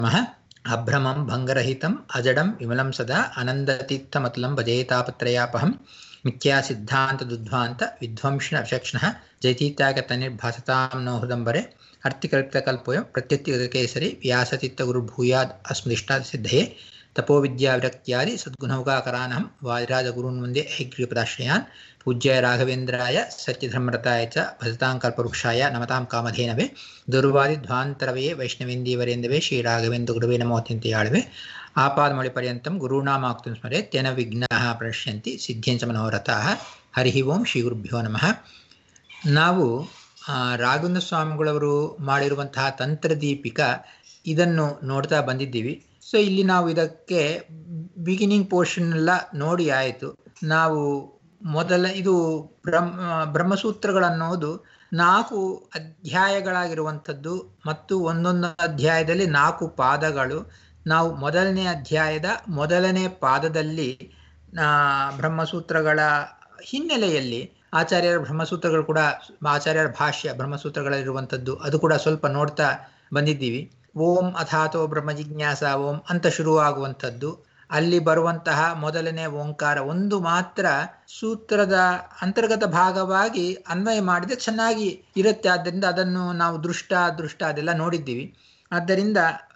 नमः अभ्रमं भङ्गरहितम् अजडं विमलं सदा अनन्दतीर्थमतुलं भजेतापत्रयापहं मिथ्यासिद्धान्तदुद्ध्वान्त विध्वंसिनविचक्षणः जयतीत्यागतनिर्भासतां नो हृदम्बरे अर्थिकल्पितकल्पोऽयं प्रत्यत्यकेसरि व्यासतीर्थगुरुर्भूयाद् अस्मदिष्टासिद्धये तपोविद्याविरक्त्यादि सद्गुणौकाकरानहं वादिराजगुरून् वन्दे हैग्रीपदाश्रयान् पूज्याय राघवेन्द्राय सत्यधर्मरताय च भजतां कल्पवृक्षाय नमतां कामधेनवे दुर्वादिध्वान्तरवये वैष्णवेन्दीवरेन्दवे श्रीराघवेन्द्रगुरुवे नमो अत्यन्त्याळवे आपादमौलिपर्यन्तं गुरूणामाक्तुं स्मरे तेन विघ्नाः प्रणश्यन्ति ಸಿದ್ಧ್ಯಂಚ ಮನೋರಥಾಃ ಹರಿ ಓಂ ಶ್ರೀ ಗುರುಭ್ಯೋ ನಮಃ ನಾವು ರಾಘವೇಂದ್ರ ಸ್ವಾಮಿಗಳವರು ಮಾಡಿರುವಂತಹ ತಂತ್ರದೀಪಿಕ ಇದನ್ನು ನೋಡ್ತಾ ಬಂದಿದ್ದೀವಿ ಸೊ ಇಲ್ಲಿ ನಾವು ಇದಕ್ಕೆ ಬಿಗಿನಿಂಗ್ ಪೋರ್ಷನ್ ಎಲ್ಲ ನೋಡಿ ಆಯಿತು ನಾವು ಮೊದಲ ಇದು ಬ್ರಹ್ಮ ಬ್ರಹ್ಮಸೂತ್ರಗಳನ್ನೋದು ನಾಲ್ಕು ಅಧ್ಯಾಯಗಳಾಗಿರುವಂಥದ್ದು ಮತ್ತು ಒಂದೊಂದು ಅಧ್ಯಾಯದಲ್ಲಿ ನಾಲ್ಕು ಪಾದಗಳು ನಾವು ಮೊದಲನೇ ಅಧ್ಯಾಯದ ಮೊದಲನೇ ಪಾದದಲ್ಲಿ ಬ್ರಹ್ಮಸೂತ್ರಗಳ ಹಿನ್ನೆಲೆಯಲ್ಲಿ ಆಚಾರ್ಯರ ಬ್ರಹ್ಮಸೂತ್ರಗಳು ಕೂಡ ಆಚಾರ್ಯರ ಭಾಷ್ಯ ಬ್ರಹ್ಮಸೂತ್ರಗಳಲ್ಲಿರುವಂಥದ್ದು ಅದು ಕೂಡ ಸ್ವಲ್ಪ ನೋಡ್ತಾ ಬಂದಿದ್ದೀವಿ ಓಂ ಅಥಾತೋ ಬ್ರಹ್ಮ ಜಿಜ್ಞಾಸ ಓಂ ಅಂತ ಶುರುವಾಗುವಂಥದ್ದು ಅಲ್ಲಿ ಬರುವಂತಹ ಮೊದಲನೇ ಓಂಕಾರ ಒಂದು ಮಾತ್ರ ಸೂತ್ರದ ಅಂತರ್ಗತ ಭಾಗವಾಗಿ ಅನ್ವಯ ಮಾಡಿದ್ರೆ ಚೆನ್ನಾಗಿ ಇರುತ್ತೆ ಆದ್ದರಿಂದ ಅದನ್ನು ನಾವು ದೃಷ್ಟ ದೃಷ್ಟ ಅದೆಲ್ಲ ನೋಡಿದ್ದೀವಿ ಆದ್ದರಿಂದ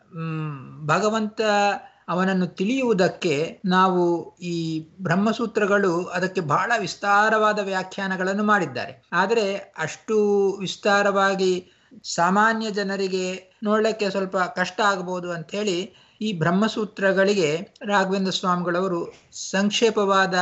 ಭಗವಂತ ಅವನನ್ನು ತಿಳಿಯುವುದಕ್ಕೆ ನಾವು ಈ ಬ್ರಹ್ಮಸೂತ್ರಗಳು ಅದಕ್ಕೆ ಬಹಳ ವಿಸ್ತಾರವಾದ ವ್ಯಾಖ್ಯಾನಗಳನ್ನು ಮಾಡಿದ್ದಾರೆ ಆದರೆ ಅಷ್ಟು ವಿಸ್ತಾರವಾಗಿ ಸಾಮಾನ್ಯ ಜನರಿಗೆ ನೋಡಲಿಕ್ಕೆ ಸ್ವಲ್ಪ ಕಷ್ಟ ಆಗಬಹುದು ಅಂತ ಹೇಳಿ ಈ ಬ್ರಹ್ಮಸೂತ್ರಗಳಿಗೆ ರಾಘವೇಂದ್ರ ಸ್ವಾಮಿಗಳವರು ಸಂಕ್ಷೇಪವಾದ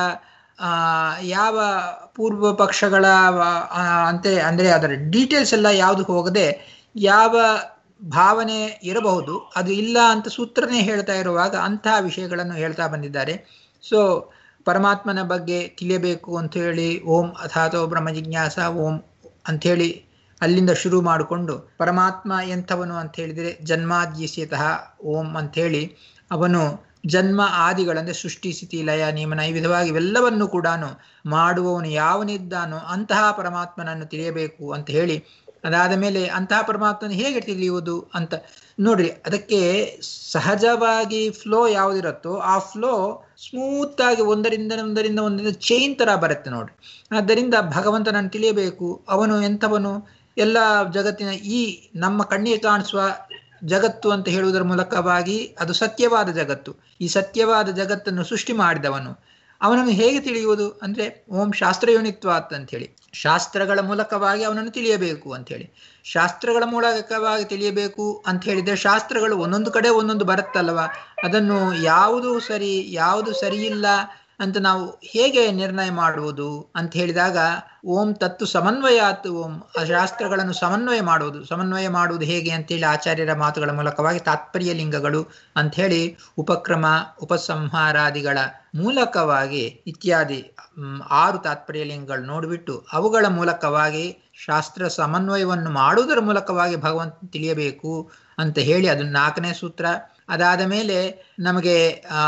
ಯಾವ ಪೂರ್ವ ಪಕ್ಷಗಳ ಅಂತೆ ಅಂದರೆ ಅದರ ಡೀಟೇಲ್ಸ್ ಎಲ್ಲ ಯಾವುದು ಹೋಗದೆ ಯಾವ ಭಾವನೆ ಇರಬಹುದು ಅದು ಇಲ್ಲ ಅಂತ ಸೂತ್ರನೇ ಹೇಳ್ತಾ ಇರುವಾಗ ಅಂತಹ ವಿಷಯಗಳನ್ನು ಹೇಳ್ತಾ ಬಂದಿದ್ದಾರೆ ಸೊ ಪರಮಾತ್ಮನ ಬಗ್ಗೆ ತಿಳಿಯಬೇಕು ಅಂತ ಹೇಳಿ ಓಂ ಅಥಾತೋ ಬ್ರಹ್ಮ ಜಿಜ್ಞಾಸ ಓಂ ಅಂಥೇಳಿ ಅಲ್ಲಿಂದ ಶುರು ಮಾಡಿಕೊಂಡು ಪರಮಾತ್ಮ ಎಂಥವನು ಅಂತ ಹೇಳಿದರೆ ಜನ್ಮಾದ್ಯಸ್ಯತಃ ಓಂ ಅಂಥೇಳಿ ಅವನು ಜನ್ಮ ಆದಿಗಳಂದರೆ ಸೃಷ್ಟಿ ಸ್ಥಿತಿ ಲಯ ನಿಯಮನ ಈ ವಿಧವಾಗಿ ಇವೆಲ್ಲವನ್ನು ಕೂಡ ಮಾಡುವವನು ಯಾವನಿದ್ದಾನೋ ಅಂತಹ ಪರಮಾತ್ಮನನ್ನು ತಿಳಿಯಬೇಕು ಅಂತ ಹೇಳಿ ಅದಾದ ಮೇಲೆ ಅಂತಹ ಪರಮಾತ್ಮನ ಹೇಗೆ ತಿಳಿಯುವುದು ಅಂತ ನೋಡ್ರಿ ಅದಕ್ಕೆ ಸಹಜವಾಗಿ ಫ್ಲೋ ಯಾವುದಿರುತ್ತೋ ಆ ಫ್ಲೋ ಸ್ಮೂತ್ ಆಗಿ ಒಂದರಿಂದ ಒಂದರಿಂದ ಒಂದರಿಂದ ಚೈನ್ ತರ ಬರುತ್ತೆ ನೋಡ್ರಿ ಆದ್ದರಿಂದ ಭಗವಂತನನ್ನು ತಿಳಿಯಬೇಕು ಅವನು ಎಂಥವನು ಎಲ್ಲ ಜಗತ್ತಿನ ಈ ನಮ್ಮ ಕಣ್ಣಿಗೆ ಕಾಣಿಸುವ ಜಗತ್ತು ಅಂತ ಹೇಳುವುದರ ಮೂಲಕವಾಗಿ ಅದು ಸತ್ಯವಾದ ಜಗತ್ತು ಈ ಸತ್ಯವಾದ ಜಗತ್ತನ್ನು ಸೃಷ್ಟಿ ಮಾಡಿದವನು ಅವನನ್ನು ಹೇಗೆ ತಿಳಿಯುವುದು ಅಂದ್ರೆ ಓಂ ಶಾಸ್ತ್ರಯೋನಿತ್ವಾತ್ ಅಂತ ಹೇಳಿ ಶಾಸ್ತ್ರಗಳ ಮೂಲಕವಾಗಿ ಅವನನ್ನು ತಿಳಿಯಬೇಕು ಅಂತ ಹೇಳಿ ಶಾಸ್ತ್ರಗಳ ಮೂಲಕವಾಗಿ ತಿಳಿಯಬೇಕು ಅಂತ ಹೇಳಿದ್ರೆ ಶಾಸ್ತ್ರಗಳು ಒಂದೊಂದು ಕಡೆ ಒಂದೊಂದು ಬರುತ್ತಲ್ವ ಅದನ್ನು ಯಾವುದು ಸರಿ ಯಾವುದು ಸರಿಯಿಲ್ಲ ಅಂತ ನಾವು ಹೇಗೆ ನಿರ್ಣಯ ಮಾಡುವುದು ಅಂತ ಹೇಳಿದಾಗ ಓಂ ತತ್ತು ಸಮನ್ವಯಾತ್ ಓಂ ಆ ಶಾಸ್ತ್ರಗಳನ್ನು ಸಮನ್ವಯ ಮಾಡುವುದು ಸಮನ್ವಯ ಮಾಡುವುದು ಹೇಗೆ ಅಂತೇಳಿ ಆಚಾರ್ಯರ ಮಾತುಗಳ ಮೂಲಕವಾಗಿ ತಾತ್ಪರ್ಯ ಲಿಂಗಗಳು ಅಂಥೇಳಿ ಉಪಕ್ರಮ ಉಪಸಂಹಾರಾದಿಗಳ ಮೂಲಕವಾಗಿ ಇತ್ಯಾದಿ ಆರು ತಾತ್ಪರ್ಯ ಲಿಂಗಗಳು ನೋಡಿಬಿಟ್ಟು ಅವುಗಳ ಮೂಲಕವಾಗಿ ಶಾಸ್ತ್ರ ಸಮನ್ವಯವನ್ನು ಮಾಡುವುದರ ಮೂಲಕವಾಗಿ ಭಗವಂತ ತಿಳಿಯಬೇಕು ಅಂತ ಹೇಳಿ ಅದು ನಾಲ್ಕನೇ ಸೂತ್ರ ಅದಾದ ಮೇಲೆ ನಮಗೆ ಆ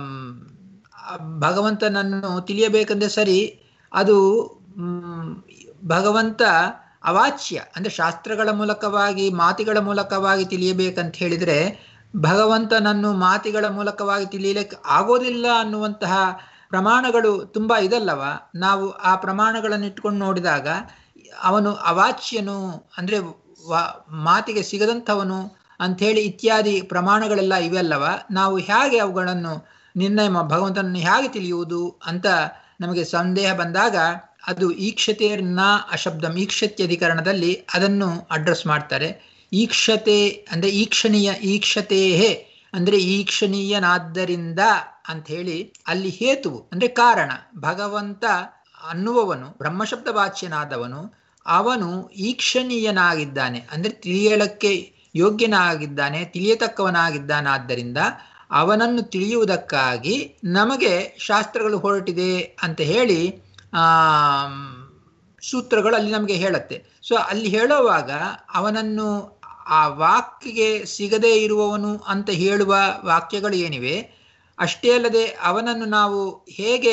ಭಗವಂತನನ್ನು ತಿಳಿಯಬೇಕಂದ್ರೆ ಸರಿ ಅದು ಭಗವಂತ ಅವಾಚ್ಯ ಅಂದ್ರೆ ಶಾಸ್ತ್ರಗಳ ಮೂಲಕವಾಗಿ ಮಾತಿಗಳ ಮೂಲಕವಾಗಿ ತಿಳಿಯಬೇಕಂತ ಹೇಳಿದ್ರೆ ಭಗವಂತನನ್ನು ಮಾತಿಗಳ ಮೂಲಕವಾಗಿ ತಿಳಿಯಲಿಕ್ಕೆ ಆಗೋದಿಲ್ಲ ಅನ್ನುವಂತಹ ಪ್ರಮಾಣಗಳು ತುಂಬಾ ಇದಲ್ಲವ ನಾವು ಆ ಪ್ರಮಾಣಗಳನ್ನು ಇಟ್ಕೊಂಡು ನೋಡಿದಾಗ ಅವನು ಅವಾಚ್ಯನು ಅಂದ್ರೆ ಮಾತಿಗೆ ಸಿಗದಂಥವನು ಅಂಥೇಳಿ ಇತ್ಯಾದಿ ಪ್ರಮಾಣಗಳೆಲ್ಲ ಇವೆಲ್ಲವ ನಾವು ಹೇಗೆ ಅವುಗಳನ್ನು ನಿರ್ಣಯ ಭಗವಂತನನ್ನು ಹೇಗೆ ತಿಳಿಯುವುದು ಅಂತ ನಮಗೆ ಸಂದೇಹ ಬಂದಾಗ ಅದು ಈಕ್ಷತೆರ್ನ ಅಶಬ್ದಂ ಈಕ್ಷತ್ಯಧಿಕರಣದಲ್ಲಿ ಅದನ್ನು ಅಡ್ರೆಸ್ ಮಾಡ್ತಾರೆ ಈಕ್ಷತೆ ಅಂದ್ರೆ ಈಕ್ಷಣೀಯ ಈಕ್ಷತೆಯೇ ಅಂದ್ರೆ ಈಕ್ಷಣೀಯನಾದ್ದರಿಂದ ಅಂತ ಹೇಳಿ ಅಲ್ಲಿ ಹೇತುವು ಅಂದ್ರೆ ಕಾರಣ ಭಗವಂತ ಅನ್ನುವವನು ಬ್ರಹ್ಮಶಬ್ದ ವಾಚ್ಯನಾದವನು ಅವನು ಈಕ್ಷಣೀಯನಾಗಿದ್ದಾನೆ ಅಂದ್ರೆ ತಿಳಿಯಲಕ್ಕೆ ಯೋಗ್ಯನಾಗಿದ್ದಾನೆ ತಿಳಿಯತಕ್ಕವನಾಗಿದ್ದಾನಾದ್ದರಿಂದ ಅವನನ್ನು ತಿಳಿಯುವುದಕ್ಕಾಗಿ ನಮಗೆ ಶಾಸ್ತ್ರಗಳು ಹೊರಟಿದೆ ಅಂತ ಹೇಳಿ ಆ ಸೂತ್ರಗಳು ಅಲ್ಲಿ ನಮಗೆ ಹೇಳುತ್ತೆ ಸೊ ಅಲ್ಲಿ ಹೇಳುವಾಗ ಅವನನ್ನು ಆ ವಾಕ್ಯಗೆ ಸಿಗದೇ ಇರುವವನು ಅಂತ ಹೇಳುವ ವಾಕ್ಯಗಳು ಏನಿವೆ ಅಷ್ಟೇ ಅಲ್ಲದೆ ಅವನನ್ನು ನಾವು ಹೇಗೆ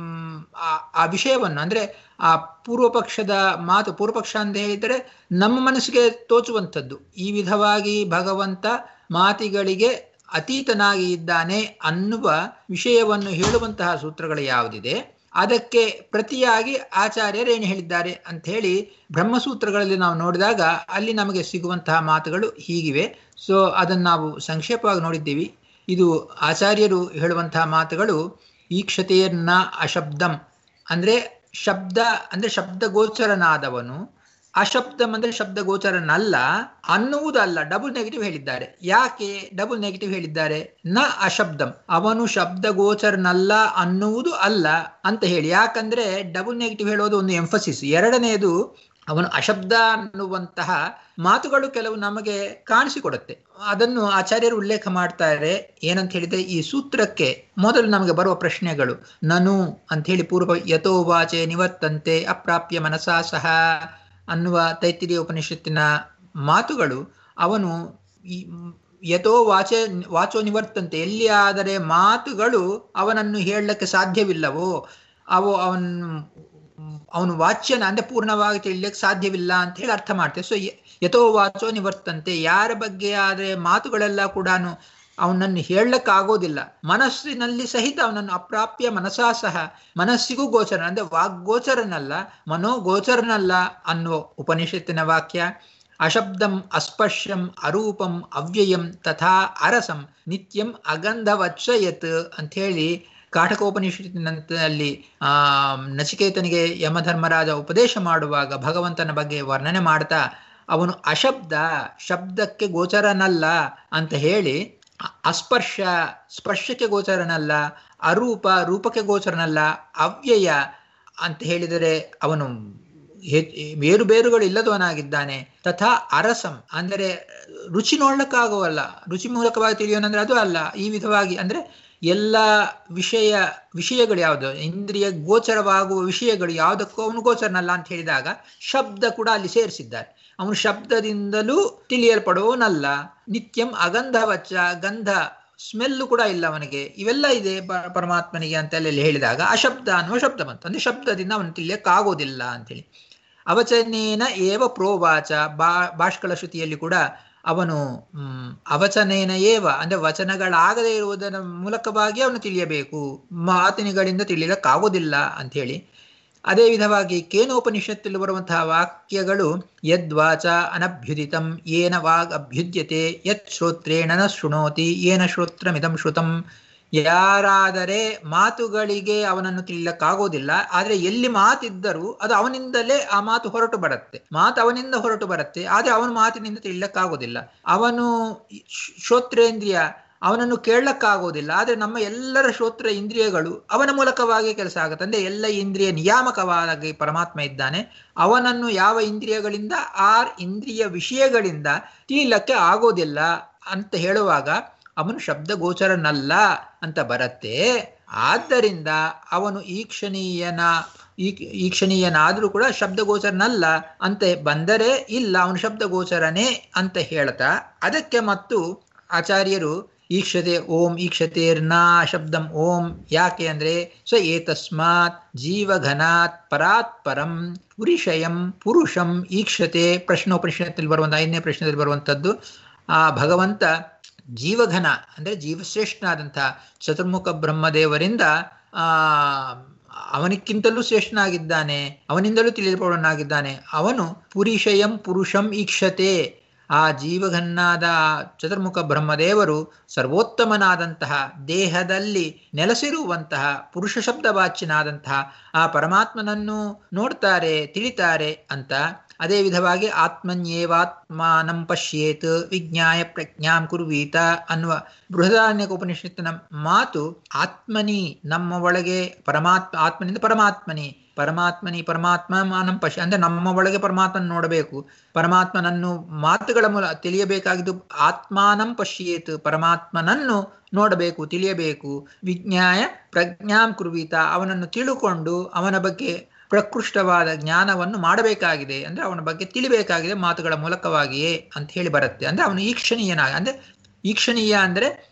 ಆ ವಿಷಯವನ್ನು ಅಂದ್ರೆ ಆ ಪೂರ್ವ ಪಕ್ಷದ ಮಾತು ಪೂರ್ವ ಪಕ್ಷ ಅಂತ ಹೇಳಿದರೆ ನಮ್ಮ ಮನಸ್ಸಿಗೆ ತೋಚುವಂಥದ್ದು ಈ ವಿಧವಾಗಿ ಭಗವಂತ ಮಾತಿಗಳಿಗೆ ಅತೀತನಾಗಿ ಇದ್ದಾನೆ ಅನ್ನುವ ವಿಷಯವನ್ನು ಹೇಳುವಂತಹ ಸೂತ್ರಗಳು ಯಾವುದಿದೆ ಅದಕ್ಕೆ ಪ್ರತಿಯಾಗಿ ಆಚಾರ್ಯರು ಏನು ಹೇಳಿದ್ದಾರೆ ಅಂತ ಹೇಳಿ ಬ್ರಹ್ಮಸೂತ್ರಗಳಲ್ಲಿ ನಾವು ನೋಡಿದಾಗ ಅಲ್ಲಿ ನಮಗೆ ಸಿಗುವಂತಹ ಮಾತುಗಳು ಹೀಗಿವೆ ಸೊ ಅದನ್ನು ನಾವು ಸಂಕ್ಷೇಪವಾಗಿ ನೋಡಿದ್ದೀವಿ ಇದು ಆಚಾರ್ಯರು ಹೇಳುವಂತಹ ಮಾತುಗಳು ಈಕ್ಷತೆಯನ್ನ ಅಶಬ್ದಂ ಅಂದ್ರೆ ಶಬ್ದ ಅಂದ್ರೆ ಶಬ್ದ ಗೋಚರನಾದವನು ಅಶಬ್ದಂ ಅಂದ್ರೆ ಶಬ್ದ ಗೋಚರನಲ್ಲ ಅನ್ನುವುದಲ್ಲ ಡಬಲ್ ನೆಗೆಟಿವ್ ಹೇಳಿದ್ದಾರೆ ಯಾಕೆ ಡಬಲ್ ನೆಗೆಟಿವ್ ಹೇಳಿದ್ದಾರೆ ನ ಅಶಬ್ದಂ ಅವನು ಶಬ್ದ ಗೋಚರನಲ್ಲ ಅನ್ನುವುದು ಅಲ್ಲ ಅಂತ ಹೇಳಿ ಯಾಕಂದ್ರೆ ಡಬಲ್ ನೆಗೆಟಿವ್ ಹೇಳೋದು ಒಂದು ಎಂಫಸಿಸ್ ಎರಡನೆಯದು ಅವನು ಅಶಬ್ದ ಅನ್ನುವಂತಹ ಮಾತುಗಳು ಕೆಲವು ನಮಗೆ ಕಾಣಿಸಿಕೊಡುತ್ತೆ ಅದನ್ನು ಆಚಾರ್ಯರು ಉಲ್ಲೇಖ ಮಾಡ್ತಾರೆ ಏನಂತ ಹೇಳಿದ್ರೆ ಈ ಸೂತ್ರಕ್ಕೆ ಮೊದಲು ನಮಗೆ ಬರುವ ಪ್ರಶ್ನೆಗಳು ನನು ಅಂತ ಹೇಳಿ ಪೂರ್ವ ಯಥೋ ವಾಚೆ ನಿವರ್ತಂತೆ ಅಪ್ರಾಪ್ಯ ಮನಸಾ ಸಹ ಅನ್ನುವ ತೈತಿರಿಯ ಉಪನಿಷತ್ತಿನ ಮಾತುಗಳು ಅವನು ಯಥೋ ವಾಚೆ ವಾಚೋ ನಿವರ್ತಂತೆ ಎಲ್ಲಿಯಾದರೆ ಮಾತುಗಳು ಅವನನ್ನು ಹೇಳಲಿಕ್ಕೆ ಸಾಧ್ಯವಿಲ್ಲವೋ ಅವು ಅವನು ಅವನು ವಾಚ್ಯನ ಅಂದ್ರೆ ಪೂರ್ಣವಾಗಿ ತಿಳಿಯಲಿಕ್ಕೆ ಸಾಧ್ಯವಿಲ್ಲ ಅಂತ ಹೇಳಿ ಅರ್ಥ ಮಾಡ್ತೇವೆ ಸೊ ಯಥೋ ವಾಚೋ ನಿವರ್ತಂತೆ ಯಾರ ಬಗ್ಗೆ ಆದರೆ ಮಾತುಗಳೆಲ್ಲ ಕೂಡ ಅವನನ್ನು ಹೇಳಕ್ಕಾಗೋದಿಲ್ಲ ಮನಸ್ಸಿನಲ್ಲಿ ಸಹಿತ ಅವನನ್ನು ಅಪ್ರಾಪ್ಯ ಮನಸಾ ಸಹ ಮನಸ್ಸಿಗೂ ಗೋಚರ ಅಂದ್ರೆ ವಾಗ್ಗೋಚರನಲ್ಲ ಮನೋಗೋಚರನಲ್ಲ ಅನ್ನುವ ಉಪನಿಷತ್ತಿನ ವಾಕ್ಯ ಅಶಬ್ದಂ ಅಸ್ಪಶ್ಯಂ ಅರೂಪಂ ಅವ್ಯಯಂ ತಥಾ ಅರಸಂ ನಿತ್ಯಂ ಅಗಂಧವಚ್ಚಯತ್ ಅಂತ ಹೇಳಿ ಕಾಟಕೋಪನಿಷತ್ತಿನಲ್ಲಿ ಆ ನಚಿಕೇತನಿಗೆ ಯಮಧರ್ಮರಾಜ ಉಪದೇಶ ಮಾಡುವಾಗ ಭಗವಂತನ ಬಗ್ಗೆ ವರ್ಣನೆ ಮಾಡ್ತಾ ಅವನು ಅಶಬ್ದ ಶಬ್ದಕ್ಕೆ ಗೋಚರನಲ್ಲ ಅಂತ ಹೇಳಿ ಅಸ್ಪರ್ಶ ಸ್ಪರ್ಶಕ್ಕೆ ಗೋಚರನಲ್ಲ ಅರೂಪ ರೂಪಕ್ಕೆ ಗೋಚರನಲ್ಲ ಅವ್ಯಯ ಅಂತ ಹೇಳಿದರೆ ಅವನು ಬೇರು ಬೇರುಗಳು ಇಲ್ಲದವನಾಗಿದ್ದಾನೆ ತಥಾ ಅರಸಂ ಅಂದರೆ ರುಚಿ ನೋಡ್ಲಿಕ್ಕಾಗುವಲ್ಲ ರುಚಿ ಮೂಲಕವಾಗಿ ತಿಳಿಯೋನಂದ್ರೆ ಅದು ಅಲ್ಲ ಈ ವಿಧವಾಗಿ ಅಂದ್ರೆ ಎಲ್ಲ ವಿಷಯ ವಿಷಯಗಳು ಯಾವುದು ಇಂದ್ರಿಯ ಗೋಚರವಾಗುವ ವಿಷಯಗಳು ಯಾವುದಕ್ಕೂ ಅವನು ಗೋಚರನಲ್ಲ ಅಂತ ಹೇಳಿದಾಗ ಶಬ್ದ ಕೂಡ ಅಲ್ಲಿ ಸೇರಿಸಿದ್ದಾರೆ ಅವನು ಶಬ್ದದಿಂದಲೂ ತಿಳಿಯಲ್ಪಡುವವನಲ್ಲ ನಿತ್ಯಂ ಅಗಂಧವಚ್ಚ ಗಂಧ ಸ್ಮೆಲ್ಲು ಕೂಡ ಇಲ್ಲ ಅವನಿಗೆ ಇವೆಲ್ಲ ಇದೆ ಪರಮಾತ್ಮನಿಗೆ ಅಂತೆಲ್ಲ ಹೇಳಿದಾಗ ಅಶಬ್ದ ಅನ್ನುವ ಶಬ್ದ ಬಂತು ಅಂದ್ರೆ ಶಬ್ದದಿಂದ ಅವನು ತಿಳಿಯಕ್ಕಾಗೋದಿಲ್ಲ ಅಂತೇಳಿ ಅವಚನೇನ ಏವ ಪ್ರೋವಾಚ ಬಾ ಭಾಷ್ಕಳ ಶ್ರುತಿಯಲ್ಲಿ ಕೂಡ ಅವನು ಹ್ಮ್ ಅವಚನೇನ ಏವ ಅಂದ್ರೆ ವಚನಗಳಾಗದೇ ಇರುವುದರ ಮೂಲಕವಾಗಿ ಅವನು ತಿಳಿಯಬೇಕು ಮಾತಿನಿಗಳಿಂದ ತಿಳಿಯಲಿಕ್ಕಾಗೋದಿಲ್ಲ ಅಂತ ಹೇಳಿ ಅದೇ ವಿಧವಾಗಿ ಕೇನೋಪನಿಷತ್ತಲ್ಲಿ ಬರುವಂತಹ ವಾಕ್ಯಗಳು ಯದ್ವಾಚ ಅನಭ್ಯುದಿತಂ ಏನ ವಾಗ್ ಅಭ್ಯುದ್ಯತೆ ಯತ್ ಶ್ರೋತ್ರೇಣ ನ ಶೃಣೋತಿ ಏನ ಶ್ರೋತ್ರಮಿದಂ ಶ್ರುತಂ ಯಾರಾದರೆ ಮಾತುಗಳಿಗೆ ಅವನನ್ನು ತಿಳಿಯಕ್ಕಾಗೋದಿಲ್ಲ ಆದ್ರೆ ಎಲ್ಲಿ ಮಾತಿದ್ದರೂ ಅದು ಅವನಿಂದಲೇ ಆ ಮಾತು ಹೊರಟು ಬರುತ್ತೆ ಮಾತು ಅವನಿಂದ ಹೊರಟು ಬರುತ್ತೆ ಆದ್ರೆ ಅವನ ಮಾತಿನಿಂದ ತಿಳಿಯಕ್ಕಾಗೋದಿಲ್ಲ ಅವನು ಶ್ರೋತ್ರೇಂದ್ರಿಯ ಅವನನ್ನು ಕೇಳಕ್ಕಾಗೋದಿಲ್ಲ ಆದ್ರೆ ನಮ್ಮ ಎಲ್ಲರ ಶ್ರೋತ್ರ ಇಂದ್ರಿಯಗಳು ಅವನ ಮೂಲಕವಾಗಿ ಕೆಲಸ ಆಗುತ್ತೆ ಅಂದ್ರೆ ಎಲ್ಲ ಇಂದ್ರಿಯ ನಿಯಾಮಕವಾಗಿ ಪರಮಾತ್ಮ ಇದ್ದಾನೆ ಅವನನ್ನು ಯಾವ ಇಂದ್ರಿಯಗಳಿಂದ ಆ ಇಂದ್ರಿಯ ವಿಷಯಗಳಿಂದ ತಿಳಿಲಕ್ಕೆ ಆಗೋದಿಲ್ಲ ಅಂತ ಹೇಳುವಾಗ ಅವನು ಶಬ್ದ ಗೋಚರನಲ್ಲ ಅಂತ ಬರತ್ತೆ ಆದ್ದರಿಂದ ಅವನು ಈಕ್ಷಣೀಯನ ಈಕ್ಷಣೀಯನಾದ್ರೂ ಕೂಡ ಶಬ್ದ ಗೋಚರನಲ್ಲ ಅಂತ ಬಂದರೆ ಇಲ್ಲ ಅವನು ಶಬ್ದ ಗೋಚರನೇ ಅಂತ ಹೇಳ್ತಾ ಅದಕ್ಕೆ ಮತ್ತು ಆಚಾರ್ಯರು ಈಕ್ಷತೆ ಓಂ ಈಕ್ಷತೆರ್ನಾ ಶಬ್ದಂ ಓಂ ಯಾಕೆ ಅಂದ್ರೆ ಸ ಏತಸ್ಮಾತ್ ಜೀವಘನಾತ್ ಪರಾತ್ ಪರಂ ಪುರುಷಯಂ ಪುರುಷಂ ಈಕ್ಷತೆ ಪ್ರಶ್ನೋಪನಿಷತ್ತಲ್ಲಿ ಬರುವಂತ ಐದನೇ ಪ್ರಶ್ನೆಯಲ್ಲಿ ಬರುವಂತದ್ದು ಆ ಭಗವಂತ ಜೀವಘನ ಅಂದ್ರೆ ಜೀವಶ್ರೇಷ್ಠನಾದಂತಹ ಚತುರ್ಮುಖ ಬ್ರಹ್ಮದೇವರಿಂದ ಆ ಅವನಿಕ್ಕಿಂತಲೂ ಶ್ರೇಷ್ಠನಾಗಿದ್ದಾನೆ ಅವನಿಂದಲೂ ತಿಳಿಯಲ್ಪಡೋನಾಗಿದ್ದಾನೆ ಅವನು ಪುರುಷಯಂ ಪುರುಷಂ ಈಕ್ಷತೆ ಆ ಜೀವಘನ್ನಾದ ಚತುರ್ಮುಖ ಬ್ರಹ್ಮದೇವರು ಸರ್ವೋತ್ತಮನಾದಂತಹ ದೇಹದಲ್ಲಿ ನೆಲೆಸಿರುವಂತಹ ಪುರುಷ ಶಬ್ದ ವಾಚ್ಯನಾದಂತಹ ಆ ಪರಮಾತ್ಮನನ್ನು ನೋಡ್ತಾರೆ ತಿಳಿತಾರೆ ಅಂತ ಅದೇ ವಿಧವಾಗಿ ಆತ್ಮನ್ಯೇವಾತ್ಮಾನಂ ಪಶ್ಯೇತ್ ವಿಜ್ಞಾಯ ಪ್ರಜ್ಞಾಂ ಕುರ್ವೀತ ಅನ್ನುವ ಬೃಹದಾರಣ್ಯಕ ಉಪನಿಷತ್ತಿನ ಮಾತು ಆತ್ಮನಿ ನಮ್ಮ ಒಳಗೆ ಪರಮಾತ್ಮ ಆತ್ಮನಿಂದ ಪರಮಾತ್ಮನಿ ಪರಮಾತ್ಮನಿ ಪರಮಾತ್ಮ ಮಾನಂ ಪಶ್ಯ ಅಂದ್ರೆ ನಮ್ಮ ಒಳಗೆ ಪರಮಾತ್ಮನ ನೋಡಬೇಕು ಪರಮಾತ್ಮನನ್ನು ಮಾತುಗಳ ಮೂಲ ತಿಳಿಯಬೇಕಾಗಿದ್ದು ಆತ್ಮಾನಂ ಪಶ್ಯೇತ್ ಪರಮಾತ್ಮನನ್ನು ನೋಡಬೇಕು ತಿಳಿಯಬೇಕು ವಿಜ್ಞಾಯ ಪ್ರಜ್ಞಾಂ ಕುರ್ವೀತ ಅವನನ್ನು ತಿಳುಕೊಂಡು ಅವನ ಬಗ್ಗೆ ಪ್ರಕೃಷ್ಟವಾದ ಜ್ಞಾನವನ್ನು ಮಾಡಬೇಕಾಗಿದೆ ಅಂದ್ರೆ ಅವನ ಬಗ್ಗೆ ತಿಳಿಬೇಕಾಗಿದೆ ಮಾತುಗಳ ಮೂಲಕವಾಗಿಯೇ ಅಂತ ಹೇಳಿ ಬರುತ್ತೆ ಅಂದ್ರೆ ಅವನು ಈಕ್ಷಣೀಯನಾಗ ಅಂದ್ರೆ ಈಕ್ಷಣೀಯ ಅಂದ್ರೆ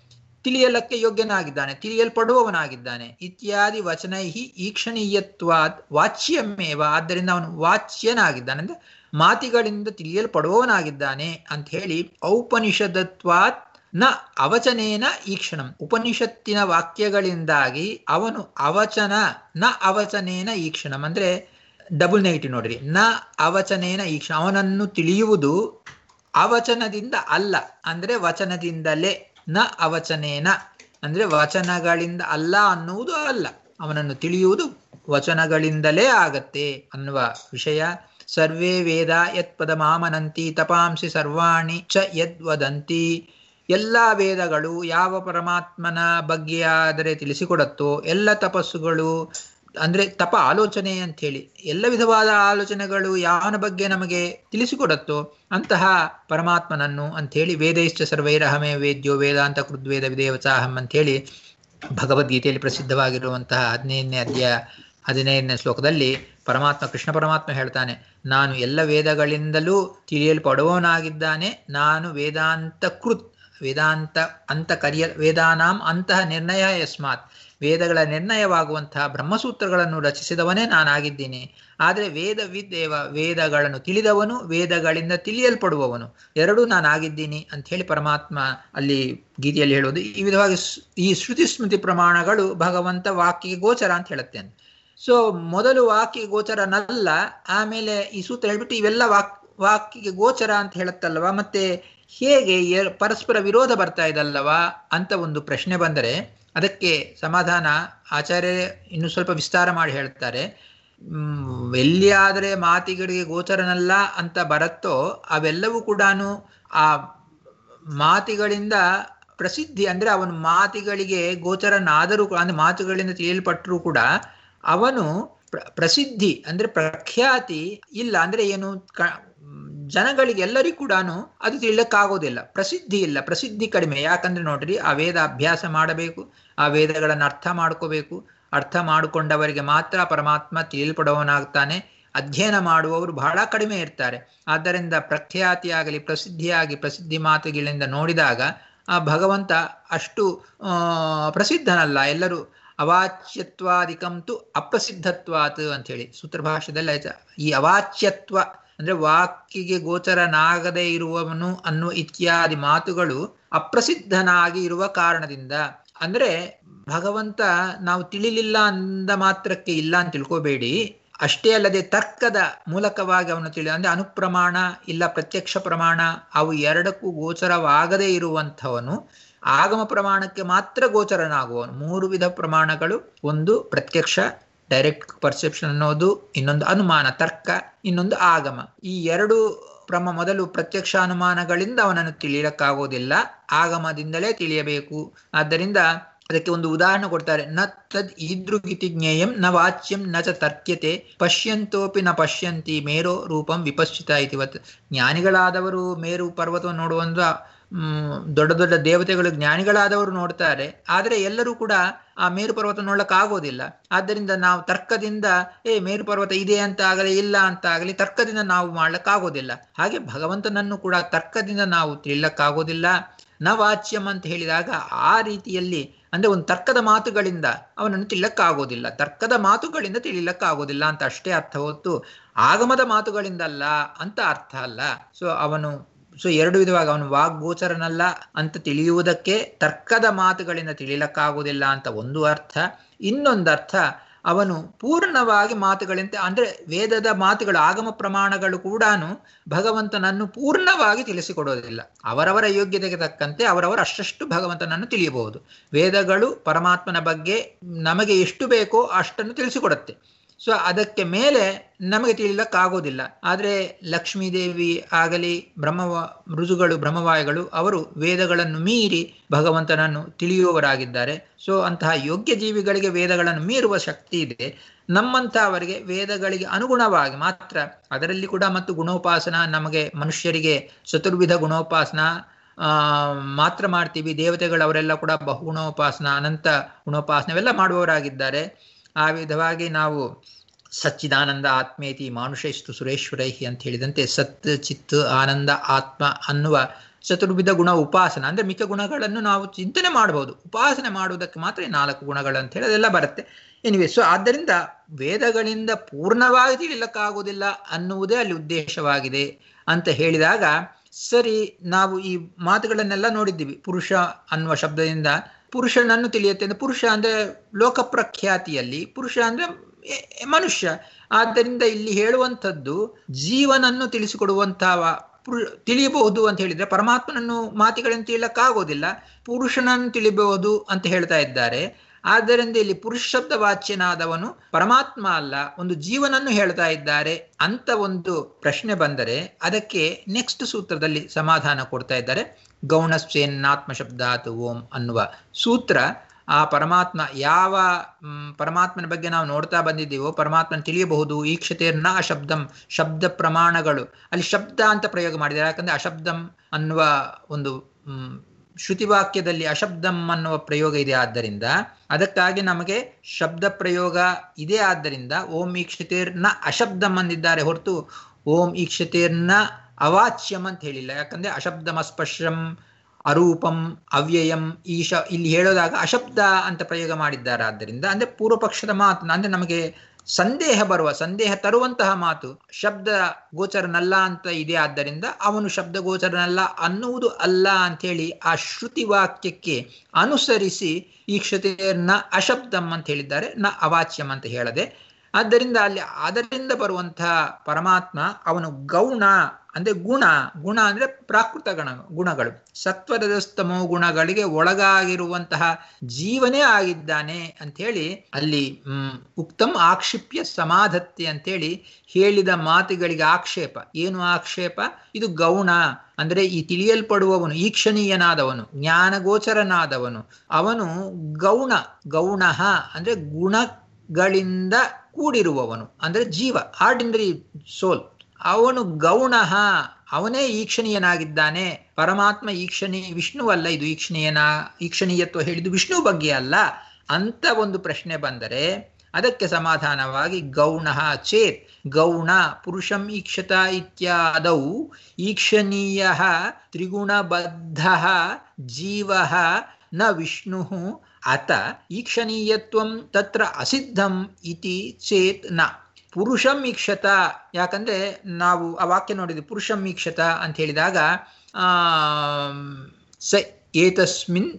ತಿಳಿಯಲಕ್ಕೆ ಯೋಗ್ಯನಾಗಿದ್ದಾನೆ ತಿಳಿಯಲ್ಪಡುವವನಾಗಿದ್ದಾನೆ ಇತ್ಯಾದಿ ವಚನೈಹಿ ಈಕ್ಷಣೀಯತ್ವಾದ್ ವಾಚ್ಯಮೇವ ಆದ್ದರಿಂದ ಅವನು ವಾಚ್ಯನಾಗಿದ್ದಾನೆ ಅಂದ್ರೆ ಮಾತಿಗಳಿಂದ ತಿಳಿಯಲ್ಪಡುವವನಾಗಿದ್ದಾನೆ ಅಂತ ಹೇಳಿ ಔಪನಿಷದತ್ವಾತ್ ನ ಅವಚನೇನ ಈಕ್ಷಣಂ ಉಪನಿಷತ್ತಿನ ವಾಕ್ಯಗಳಿಂದಾಗಿ ಅವನು ಅವಚನ ನ ಅವಚನೇನ ಈಕ್ಷಣಂ ಅಂದ್ರೆ ಡಬಲ್ ನೆಗೆಟಿವ್ ನೋಡ್ರಿ ನ ಅವಚನೇನ ಈಕ್ಷಣ ಅವನನ್ನು ತಿಳಿಯುವುದು ಅವಚನದಿಂದ ಅಲ್ಲ ಅಂದ್ರೆ ವಚನದಿಂದಲೇ ನ ಅವಚನೇನ ಅಂದ್ರೆ ವಚನಗಳಿಂದ ಅಲ್ಲ ಅನ್ನುವುದು ಅಲ್ಲ ಅವನನ್ನು ತಿಳಿಯುವುದು ವಚನಗಳಿಂದಲೇ ಆಗತ್ತೆ ಅನ್ನುವ ವಿಷಯ ಸರ್ವೇ ವೇದ ಯತ್ ಪದಮಾಮನಂತಿ ತಪಾಂಸಿ ಸರ್ವಾಣಿ ಚ ಯದ್ ವದಂತಿ ಎಲ್ಲ ವೇದಗಳು ಯಾವ ಪರಮಾತ್ಮನ ಬಗ್ಗೆ ಆದರೆ ತಿಳಿಸಿಕೊಡತ್ತೋ ಎಲ್ಲ ತಪಸ್ಸುಗಳು ಅಂದ್ರೆ ತಪ ಆಲೋಚನೆ ಅಂತ ಹೇಳಿ ಎಲ್ಲ ವಿಧವಾದ ಆಲೋಚನೆಗಳು ಯಾವನ ಬಗ್ಗೆ ನಮಗೆ ತಿಳಿಸಿಕೊಡತ್ತೋ ಅಂತಹ ಪರಮಾತ್ಮನನ್ನು ಅಂಥೇಳಿ ವೇದೈಶ್ಚ ಸರ್ವೈರಹಮೇ ವೇದ್ಯೋ ವೇದಾಂತ ಕೃದ್ವೇದ ವಿದೇವಚಾಹಂ ಅಂಥೇಳಿ ಭಗವದ್ಗೀತೆಯಲ್ಲಿ ಪ್ರಸಿದ್ಧವಾಗಿರುವಂತಹ ಹದಿನೈದನೇ ಅಧ್ಯಾಯ ಹದಿನೈದನೇ ಶ್ಲೋಕದಲ್ಲಿ ಪರಮಾತ್ಮ ಕೃಷ್ಣ ಪರಮಾತ್ಮ ಹೇಳ್ತಾನೆ ನಾನು ಎಲ್ಲ ವೇದಗಳಿಂದಲೂ ತಿಳಿಯಲ್ಪಡುವವನಾಗಿದ್ದಾನೆ ನಾನು ವೇದಾಂತ ಕೃತ್ ವೇದಾಂತ ಅಂತ ಕರಿಯ ವೇದಾನಾಂ ಅಂತಹ ನಿರ್ಣಯ ಯಸ್ಮಾತ್ ವೇದಗಳ ನಿರ್ಣಯವಾಗುವಂತಹ ಬ್ರಹ್ಮಸೂತ್ರಗಳನ್ನು ರಚಿಸಿದವನೇ ನಾನಾಗಿದ್ದೀನಿ ಆದರೆ ವೇದ ವಿದ್ದೇವ ವೇದಗಳನ್ನು ತಿಳಿದವನು ವೇದಗಳಿಂದ ತಿಳಿಯಲ್ಪಡುವವನು ಎರಡೂ ನಾನಾಗಿದ್ದೀನಿ ಅಂತ ಹೇಳಿ ಪರಮಾತ್ಮ ಅಲ್ಲಿ ಗೀತೆಯಲ್ಲಿ ಹೇಳೋದು ಈ ವಿಧವಾಗಿ ಈ ಶ್ರುತಿ ಸ್ಮೃತಿ ಪ್ರಮಾಣಗಳು ಭಗವಂತ ವಾಕ್ಯಗೆ ಗೋಚರ ಅಂತ ಹೇಳುತ್ತೇನೆ ಸೊ ಮೊದಲು ವಾಕ್ಯ ಗೋಚರನಲ್ಲ ಆಮೇಲೆ ಈ ಸೂತ್ರ ಹೇಳ್ಬಿಟ್ಟು ಇವೆಲ್ಲ ವಾಕ್ ವಾಕ್ಯಗೆ ಗೋಚರ ಅಂತ ಹೇಳುತ್ತಲ್ವಾ ಮತ್ತೆ ಹೇಗೆ ಪರಸ್ಪರ ವಿರೋಧ ಬರ್ತಾ ಇದಲ್ಲವಾ ಅಂತ ಒಂದು ಪ್ರಶ್ನೆ ಬಂದರೆ ಅದಕ್ಕೆ ಸಮಾಧಾನ ಆಚಾರ್ಯ ಇನ್ನು ಸ್ವಲ್ಪ ವಿಸ್ತಾರ ಮಾಡಿ ಹೇಳ್ತಾರೆ ಎಲ್ಲಿಯಾದರೆ ಮಾತಿಗಳಿಗೆ ಗೋಚರನಲ್ಲ ಅಂತ ಬರುತ್ತೋ ಅವೆಲ್ಲವೂ ಕೂಡ ಆ ಮಾತಿಗಳಿಂದ ಪ್ರಸಿದ್ಧಿ ಅಂದ್ರೆ ಅವನ ಮಾತಿಗಳಿಗೆ ಗೋಚರನಾದರೂ ಅಂದ್ರೆ ಮಾತುಗಳಿಂದ ತಿಳಿಯಲ್ಪಟ್ಟರೂ ಕೂಡ ಅವನು ಪ್ರಸಿದ್ಧಿ ಅಂದ್ರೆ ಪ್ರಖ್ಯಾತಿ ಇಲ್ಲ ಅಂದ್ರೆ ಏನು ಜನಗಳಿಗೆ ಎಲ್ಲರಿಗೂ ಕೂಡ ಅದು ತಿಳಿಯಕ್ಕಾಗೋದಿಲ್ಲ ಪ್ರಸಿದ್ಧಿ ಇಲ್ಲ ಪ್ರಸಿದ್ಧಿ ಕಡಿಮೆ ಯಾಕಂದ್ರೆ ನೋಡ್ರಿ ಆ ವೇದ ಅಭ್ಯಾಸ ಮಾಡಬೇಕು ಆ ವೇದಗಳನ್ನು ಅರ್ಥ ಮಾಡ್ಕೋಬೇಕು ಅರ್ಥ ಮಾಡಿಕೊಂಡವರಿಗೆ ಮಾತ್ರ ಪರಮಾತ್ಮ ತಿಳಿಯಲ್ಪಡುವವನಾಗ್ತಾನೆ ಅಧ್ಯಯನ ಮಾಡುವವರು ಬಹಳ ಕಡಿಮೆ ಇರ್ತಾರೆ ಆದ್ದರಿಂದ ಪ್ರಖ್ಯಾತಿಯಾಗಲಿ ಪ್ರಸಿದ್ಧಿಯಾಗಿ ಪ್ರಸಿದ್ಧಿ ಮಾತುಗಳಿಂದ ನೋಡಿದಾಗ ಆ ಭಗವಂತ ಅಷ್ಟು ಪ್ರಸಿದ್ಧನಲ್ಲ ಎಲ್ಲರೂ ಅವಾಚ್ಯತ್ವಾದಿಕಂತು ಅಪ್ರಸಿದ್ಧತ್ವಾತ್ ಅಂತ ಹೇಳಿ ಸೂತ್ರ ಭಾಷೆದಲ್ಲಿ ಈ ಅವಾಚ್ಯತ್ವ ಅಂದ್ರೆ ವಾಕ್ಯಗೆ ಗೋಚರನಾಗದೇ ಇರುವವನು ಅನ್ನುವ ಇತ್ಯಾದಿ ಮಾತುಗಳು ಅಪ್ರಸಿದ್ಧನಾಗಿ ಇರುವ ಕಾರಣದಿಂದ ಅಂದ್ರೆ ಭಗವಂತ ನಾವು ತಿಳಿಲಿಲ್ಲ ಅಂದ ಮಾತ್ರಕ್ಕೆ ಇಲ್ಲ ಅಂತ ತಿಳ್ಕೋಬೇಡಿ ಅಷ್ಟೇ ಅಲ್ಲದೆ ತರ್ಕದ ಮೂಲಕವಾಗಿ ಅವನು ತಿಳಿ ಅಂದ್ರೆ ಅನುಪ್ರಮಾಣ ಇಲ್ಲ ಪ್ರತ್ಯಕ್ಷ ಪ್ರಮಾಣ ಅವು ಎರಡಕ್ಕೂ ಗೋಚರವಾಗದೇ ಇರುವಂಥವನು ಆಗಮ ಪ್ರಮಾಣಕ್ಕೆ ಮಾತ್ರ ಗೋಚರನಾಗುವವನು ಮೂರು ವಿಧ ಪ್ರಮಾಣಗಳು ಒಂದು ಪ್ರತ್ಯಕ್ಷ ಡೈರೆಕ್ಟ್ ಪರ್ಸೆಪ್ಷನ್ ಅನ್ನೋದು ಇನ್ನೊಂದು ಅನುಮಾನ ತರ್ಕ ಇನ್ನೊಂದು ಆಗಮ ಈ ಎರಡು ಪ್ರಮ ಮೊದಲು ಪ್ರತ್ಯಕ್ಷ ಅನುಮಾನಗಳಿಂದ ಅವನನ್ನು ತಿಳಿಯಲಿಕ್ಕಾಗೋದಿಲ್ಲ ಆಗಮದಿಂದಲೇ ತಿಳಿಯಬೇಕು ಆದ್ದರಿಂದ ಅದಕ್ಕೆ ಒಂದು ಉದಾಹರಣೆ ಕೊಡ್ತಾರೆ ನ ತದ್ ಈದೃಗಿತಿ ಜ್ಞೇಯಂ ನ ವಾಚ್ಯಂ ನ ಚ ತರ್ಕ್ಯತೆ ಪಶ್ಯಂತೋಪಿ ನ ಪಶ್ಯಂತಿ ಮೇರೋ ರೂಪಂ ವಿಪಶ್ಚಿತ ಇತಿವತ್ ಜ್ಞಾನಿಗಳಾದವರು ಮೇರು ಪರ್ವತವನ್ನು ನೋಡುವಂತ ಹ್ಮ್ ದೊಡ್ಡ ದೊಡ್ಡ ದೇವತೆಗಳು ಜ್ಞಾನಿಗಳಾದವರು ನೋಡ್ತಾರೆ ಆದರೆ ಎಲ್ಲರೂ ಕೂಡ ಆ ಮೇರು ಪರ್ವತ ನೋಡ್ಲಕ್ ಆಗೋದಿಲ್ಲ ಆದ್ದರಿಂದ ನಾವು ತರ್ಕದಿಂದ ಏ ಮೇರು ಪರ್ವತ ಇದೆ ಅಂತ ಆಗಲಿ ಇಲ್ಲ ಅಂತ ಆಗಲಿ ತರ್ಕದಿಂದ ನಾವು ಮಾಡ್ಲಕ್ ಆಗೋದಿಲ್ಲ ಹಾಗೆ ಭಗವಂತನನ್ನು ಕೂಡ ತರ್ಕದಿಂದ ನಾವು ತಿಳಿಲಕ್ಕಾಗೋದಿಲ್ಲ ನ ವಾಚ್ಯಂ ಅಂತ ಹೇಳಿದಾಗ ಆ ರೀತಿಯಲ್ಲಿ ಅಂದ್ರೆ ಒಂದು ತರ್ಕದ ಮಾತುಗಳಿಂದ ಅವನನ್ನು ತಿಳಿಲಕ್ಕಾಗೋದಿಲ್ಲ ತರ್ಕದ ಮಾತುಗಳಿಂದ ತಿಳಿಲಕ್ಕಾಗೋದಿಲ್ಲ ಅಂತ ಅಷ್ಟೇ ಅರ್ಥ ಹೊತ್ತು ಆಗಮದ ಮಾತುಗಳಿಂದಲ್ಲ ಅಂತ ಅರ್ಥ ಅಲ್ಲ ಸೊ ಅವನು ಸೊ ಎರಡು ವಿಧವಾಗಿ ಅವನು ವಾಗ್ಗೋಚರನಲ್ಲ ಅಂತ ತಿಳಿಯುವುದಕ್ಕೆ ತರ್ಕದ ಮಾತುಗಳಿಂದ ತಿಳಿಲಕ್ಕಾಗುವುದಿಲ್ಲ ಅಂತ ಒಂದು ಅರ್ಥ ಇನ್ನೊಂದು ಅರ್ಥ ಅವನು ಪೂರ್ಣವಾಗಿ ಮಾತುಗಳಿಂದ ಅಂದ್ರೆ ವೇದದ ಮಾತುಗಳು ಆಗಮ ಪ್ರಮಾಣಗಳು ಕೂಡ ಭಗವಂತನನ್ನು ಪೂರ್ಣವಾಗಿ ತಿಳಿಸಿಕೊಡೋದಿಲ್ಲ ಅವರವರ ಯೋಗ್ಯತೆಗೆ ತಕ್ಕಂತೆ ಅವರವರ ಅಷ್ಟಷ್ಟು ಭಗವಂತನನ್ನು ತಿಳಿಯಬಹುದು ವೇದಗಳು ಪರಮಾತ್ಮನ ಬಗ್ಗೆ ನಮಗೆ ಎಷ್ಟು ಬೇಕೋ ಅಷ್ಟನ್ನು ತಿಳಿಸಿಕೊಡುತ್ತೆ ಸೊ ಅದಕ್ಕೆ ಮೇಲೆ ನಮಗೆ ತಿಳಿಲಕ್ಕಾಗೋದಿಲ್ಲ ಆದರೆ ಲಕ್ಷ್ಮೀದೇವಿ ಆಗಲಿ ಬ್ರಹ್ಮವ ಋಜುಗಳು ಬ್ರಹ್ಮವಾಯುಗಳು ಅವರು ವೇದಗಳನ್ನು ಮೀರಿ ಭಗವಂತನನ್ನು ತಿಳಿಯುವವರಾಗಿದ್ದಾರೆ ಸೊ ಅಂತಹ ಯೋಗ್ಯ ಜೀವಿಗಳಿಗೆ ವೇದಗಳನ್ನು ಮೀರುವ ಶಕ್ತಿ ಇದೆ ನಮ್ಮಂಥವರಿಗೆ ವೇದಗಳಿಗೆ ಅನುಗುಣವಾಗಿ ಮಾತ್ರ ಅದರಲ್ಲಿ ಕೂಡ ಮತ್ತು ಗುಣೋಪಾಸನ ನಮಗೆ ಮನುಷ್ಯರಿಗೆ ಚತುರ್ವಿಧ ಗುಣೋಪಾಸನ ಆ ಮಾತ್ರ ಮಾಡ್ತೀವಿ ದೇವತೆಗಳವರೆಲ್ಲ ಕೂಡ ಬಹುಗುಣೋಪಾಸನ ಅನಂತ ಗುಣೋಪಾಸನ ಇವೆಲ್ಲ ಮಾಡುವವರಾಗಿದ್ದಾರೆ ಆ ವಿಧವಾಗಿ ನಾವು ಸಚ್ಚಿದಾನಂದ ಆತ್ಮೇತಿ ಮಾನುಷೇಸ್ತು ಸುರೇಶ್ವರೈಹಿ ಅಂತ ಹೇಳಿದಂತೆ ಸತ್ ಚಿತ್ ಆನಂದ ಆತ್ಮ ಅನ್ನುವ ಚತುರ್ವಿಧ ಗುಣ ಉಪಾಸನ ಅಂದ್ರೆ ಮಿಕ್ಕ ಗುಣಗಳನ್ನು ನಾವು ಚಿಂತನೆ ಮಾಡಬಹುದು ಉಪಾಸನೆ ಮಾಡುವುದಕ್ಕೆ ಮಾತ್ರ ಈ ನಾಲ್ಕು ಗುಣಗಳು ಅಂತ ಹೇಳಿ ಅದೆಲ್ಲ ಬರುತ್ತೆ ಎನಿವೆ ಸೊ ಆದ್ದರಿಂದ ವೇದಗಳಿಂದ ಪೂರ್ಣವಾಗಿ ತಿಳಿಲಕ್ಕಾಗುವುದಿಲ್ಲ ಅನ್ನುವುದೇ ಅಲ್ಲಿ ಉದ್ದೇಶವಾಗಿದೆ ಅಂತ ಹೇಳಿದಾಗ ಸರಿ ನಾವು ಈ ಮಾತುಗಳನ್ನೆಲ್ಲ ನೋಡಿದ್ದೀವಿ ಪುರುಷ ಅನ್ನುವ ಶಬ್ದದಿಂದ ಪುರುಷನನ್ನು ತಿಳಿಯುತ್ತೆ ಅಂದ್ರೆ ಪುರುಷ ಅಂದ್ರೆ ಲೋಕಪ್ರಖ್ಯಾತಿಯಲ್ಲಿ ಪುರುಷ ಅಂದ್ರೆ ಮನುಷ್ಯ ಆದ್ದರಿಂದ ಇಲ್ಲಿ ಹೇಳುವಂಥದ್ದು ಜೀವನನ್ನು ತಿಳಿಸಿಕೊಡುವಂತಹ ತಿಳಿಯಬಹುದು ಅಂತ ಹೇಳಿದ್ರೆ ಪರಮಾತ್ಮನನ್ನು ಮಾತಿಗಳನ್ನು ತಿಳಿಯಕ್ಕಾಗೋದಿಲ್ಲ ಪುರುಷನನ್ನು ತಿಳಿಬಹುದು ಅಂತ ಹೇಳ್ತಾ ಇದ್ದಾರೆ ಆದ್ದರಿಂದ ಇಲ್ಲಿ ಪುರುಷ ಶಬ್ದ ವಾಚ್ಯನಾದವನು ಪರಮಾತ್ಮ ಅಲ್ಲ ಒಂದು ಜೀವನನ್ನು ಹೇಳ್ತಾ ಇದ್ದಾರೆ ಅಂತ ಒಂದು ಪ್ರಶ್ನೆ ಬಂದರೆ ಅದಕ್ಕೆ ನೆಕ್ಸ್ಟ್ ಸೂತ್ರದಲ್ಲಿ ಸಮಾಧಾನ ಕೊಡ್ತಾ ಇದ್ದಾರೆ ಗೌಣಶ್ಚೇನ್ನಾತ್ಮ ಶಬ್ದಾತ್ ಓಂ ಅನ್ನುವ ಸೂತ್ರ ಆ ಪರಮಾತ್ಮ ಯಾವ ಪರಮಾತ್ಮನ ಬಗ್ಗೆ ನಾವು ನೋಡ್ತಾ ಬಂದಿದ್ದೀವೋ ಪರಮಾತ್ಮನ ತಿಳಿಯಬಹುದು ಈಕ್ಷತೆಯನ್ನ ಅಶಬ್ದಂ ಶಬ್ದ ಪ್ರಮಾಣಗಳು ಅಲ್ಲಿ ಶಬ್ದ ಅಂತ ಪ್ರಯೋಗ ಮಾಡಿದ್ದಾರೆ ಯಾಕಂದ್ರೆ ಅಶಬ್ದಂ ಅನ್ನುವ ಒಂದು ಶ್ರುತಿವಾಕ್ಯದಲ್ಲಿ ಅಶಬ್ದಂ ಅನ್ನುವ ಪ್ರಯೋಗ ಇದೆ ಆದ್ದರಿಂದ ಅದಕ್ಕಾಗಿ ನಮಗೆ ಶಬ್ದ ಪ್ರಯೋಗ ಇದೆ ಆದ್ದರಿಂದ ಓಂ ಈಕ್ಷತೆರ್ನ ಅಶಬ್ದಂ ಅಂದಿದ್ದಾರೆ ಹೊರತು ಓಂ ಈಕ್ಷತೆರ್ನ ಅವಾಚ್ಯಂ ಅಂತ ಹೇಳಿಲ್ಲ ಯಾಕಂದ್ರೆ ಅಶಬ್ದಂ ಅಸ್ಪಶ್ಯಂ ಅರೂಪಂ ಅವ್ಯಯಂ ಈಶ ಇಲ್ಲಿ ಹೇಳೋದಾಗ ಅಶಬ್ದ ಅಂತ ಪ್ರಯೋಗ ಮಾಡಿದ್ದಾರೆ ಆದ್ದರಿಂದ ಅಂದ್ರೆ ಪೂರ್ವ ಪಕ್ಷದ ಮಾತು ಅಂದ್ರೆ ನಮಗೆ ಸಂದೇಹ ಬರುವ ಸಂದೇಹ ತರುವಂತಹ ಮಾತು ಶಬ್ದ ಗೋಚರನಲ್ಲ ಅಂತ ಇದೆ ಆದ್ದರಿಂದ ಅವನು ಶಬ್ದ ಗೋಚರನಲ್ಲ ಅನ್ನುವುದು ಅಲ್ಲ ಅಂಥೇಳಿ ಆ ಶ್ರುತಿ ವಾಕ್ಯಕ್ಕೆ ಅನುಸರಿಸಿ ಈ ಕ್ಷತೆಯನ್ನ ಅಶಬ್ದಂ ಅಂತ ಹೇಳಿದ್ದಾರೆ ನ ಅವಾಚ್ಯಂ ಅಂತ ಹೇಳದೆ ಆದ್ದರಿಂದ ಅಲ್ಲಿ ಅದರಿಂದ ಬರುವಂತಹ ಪರಮಾತ್ಮ ಅವನು ಗೌಣ ಅಂದ್ರೆ ಗುಣ ಗುಣ ಅಂದ್ರೆ ಪ್ರಾಕೃತ ಗಣ ಗುಣಗಳು ಸತ್ವರಜಸ್ತಮೋ ಗುಣಗಳಿಗೆ ಒಳಗಾಗಿರುವಂತಹ ಜೀವನೇ ಆಗಿದ್ದಾನೆ ಅಂಥೇಳಿ ಅಲ್ಲಿ ಹ್ಮ್ ಉಕ್ತಂ ಆಕ್ಷಿಪ್ಯ ಸಮಾಧತ್ತಿ ಅಂತೇಳಿ ಹೇಳಿದ ಮಾತುಗಳಿಗೆ ಆಕ್ಷೇಪ ಏನು ಆಕ್ಷೇಪ ಇದು ಗೌಣ ಅಂದ್ರೆ ಈ ತಿಳಿಯಲ್ಪಡುವವನು ಈಕ್ಷಣೀಯನಾದವನು ಜ್ಞಾನಗೋಚರನಾದವನು ಅವನು ಗೌಣ ಗೌಣ ಅಂದ್ರೆ ಗುಣಗಳಿಂದ ಕೂಡಿರುವವನು ಅಂದ್ರೆ ಜೀವ ಆರ್ಡಿನರಿ ಸೋಲ್ ಅವನು ಗೌಣ ಅವನೇ ಈಕ್ಷಣೀಯನಾಗಿದ್ದಾನೆ ಪರಮಾತ್ಮ ಈಕ್ಷಣಿ ವಿಷ್ಣುವಲ್ಲ ಇದು ಈಕ್ಷಣೀಯನ ಈಕ್ಷಣೀಯತ್ವ ಹೇಳಿದ್ದು ವಿಷ್ಣು ಬಗ್ಗೆ ಅಲ್ಲ ಅಂತ ಒಂದು ಪ್ರಶ್ನೆ ಬಂದರೆ ಅದಕ್ಕೆ ಸಮಾಧಾನವಾಗಿ ಗೌಣ ಚೇತ್ ಗೌಣ ಪುರುಷಂ ಈಕ್ಷತ ಇತ್ಯಾದೌ ಈಕ್ಷಣೀಯ ತ್ರಿಗುಣಬದ್ಧ ಜೀವ ನ ವಿಷ್ಣು ಅತ ಈಕ್ಷಣೀಯತ್ವಂ ತತ್ರ ಅಸಿದ್ಧಂ ಇತಿ ಚೇತ್ ನ ಪುರುಷಂ ಈಕ್ಷತ ಯಾಕಂದ್ರೆ ನಾವು ಆ ವಾಕ್ಯ ನೋಡಿದ್ವಿ ಪುರುಷಂ ಈಕ್ಷತ ಅಂತ ಹೇಳಿದಾಗ ಆ ಸ ಏತಸ್ಮಿನ್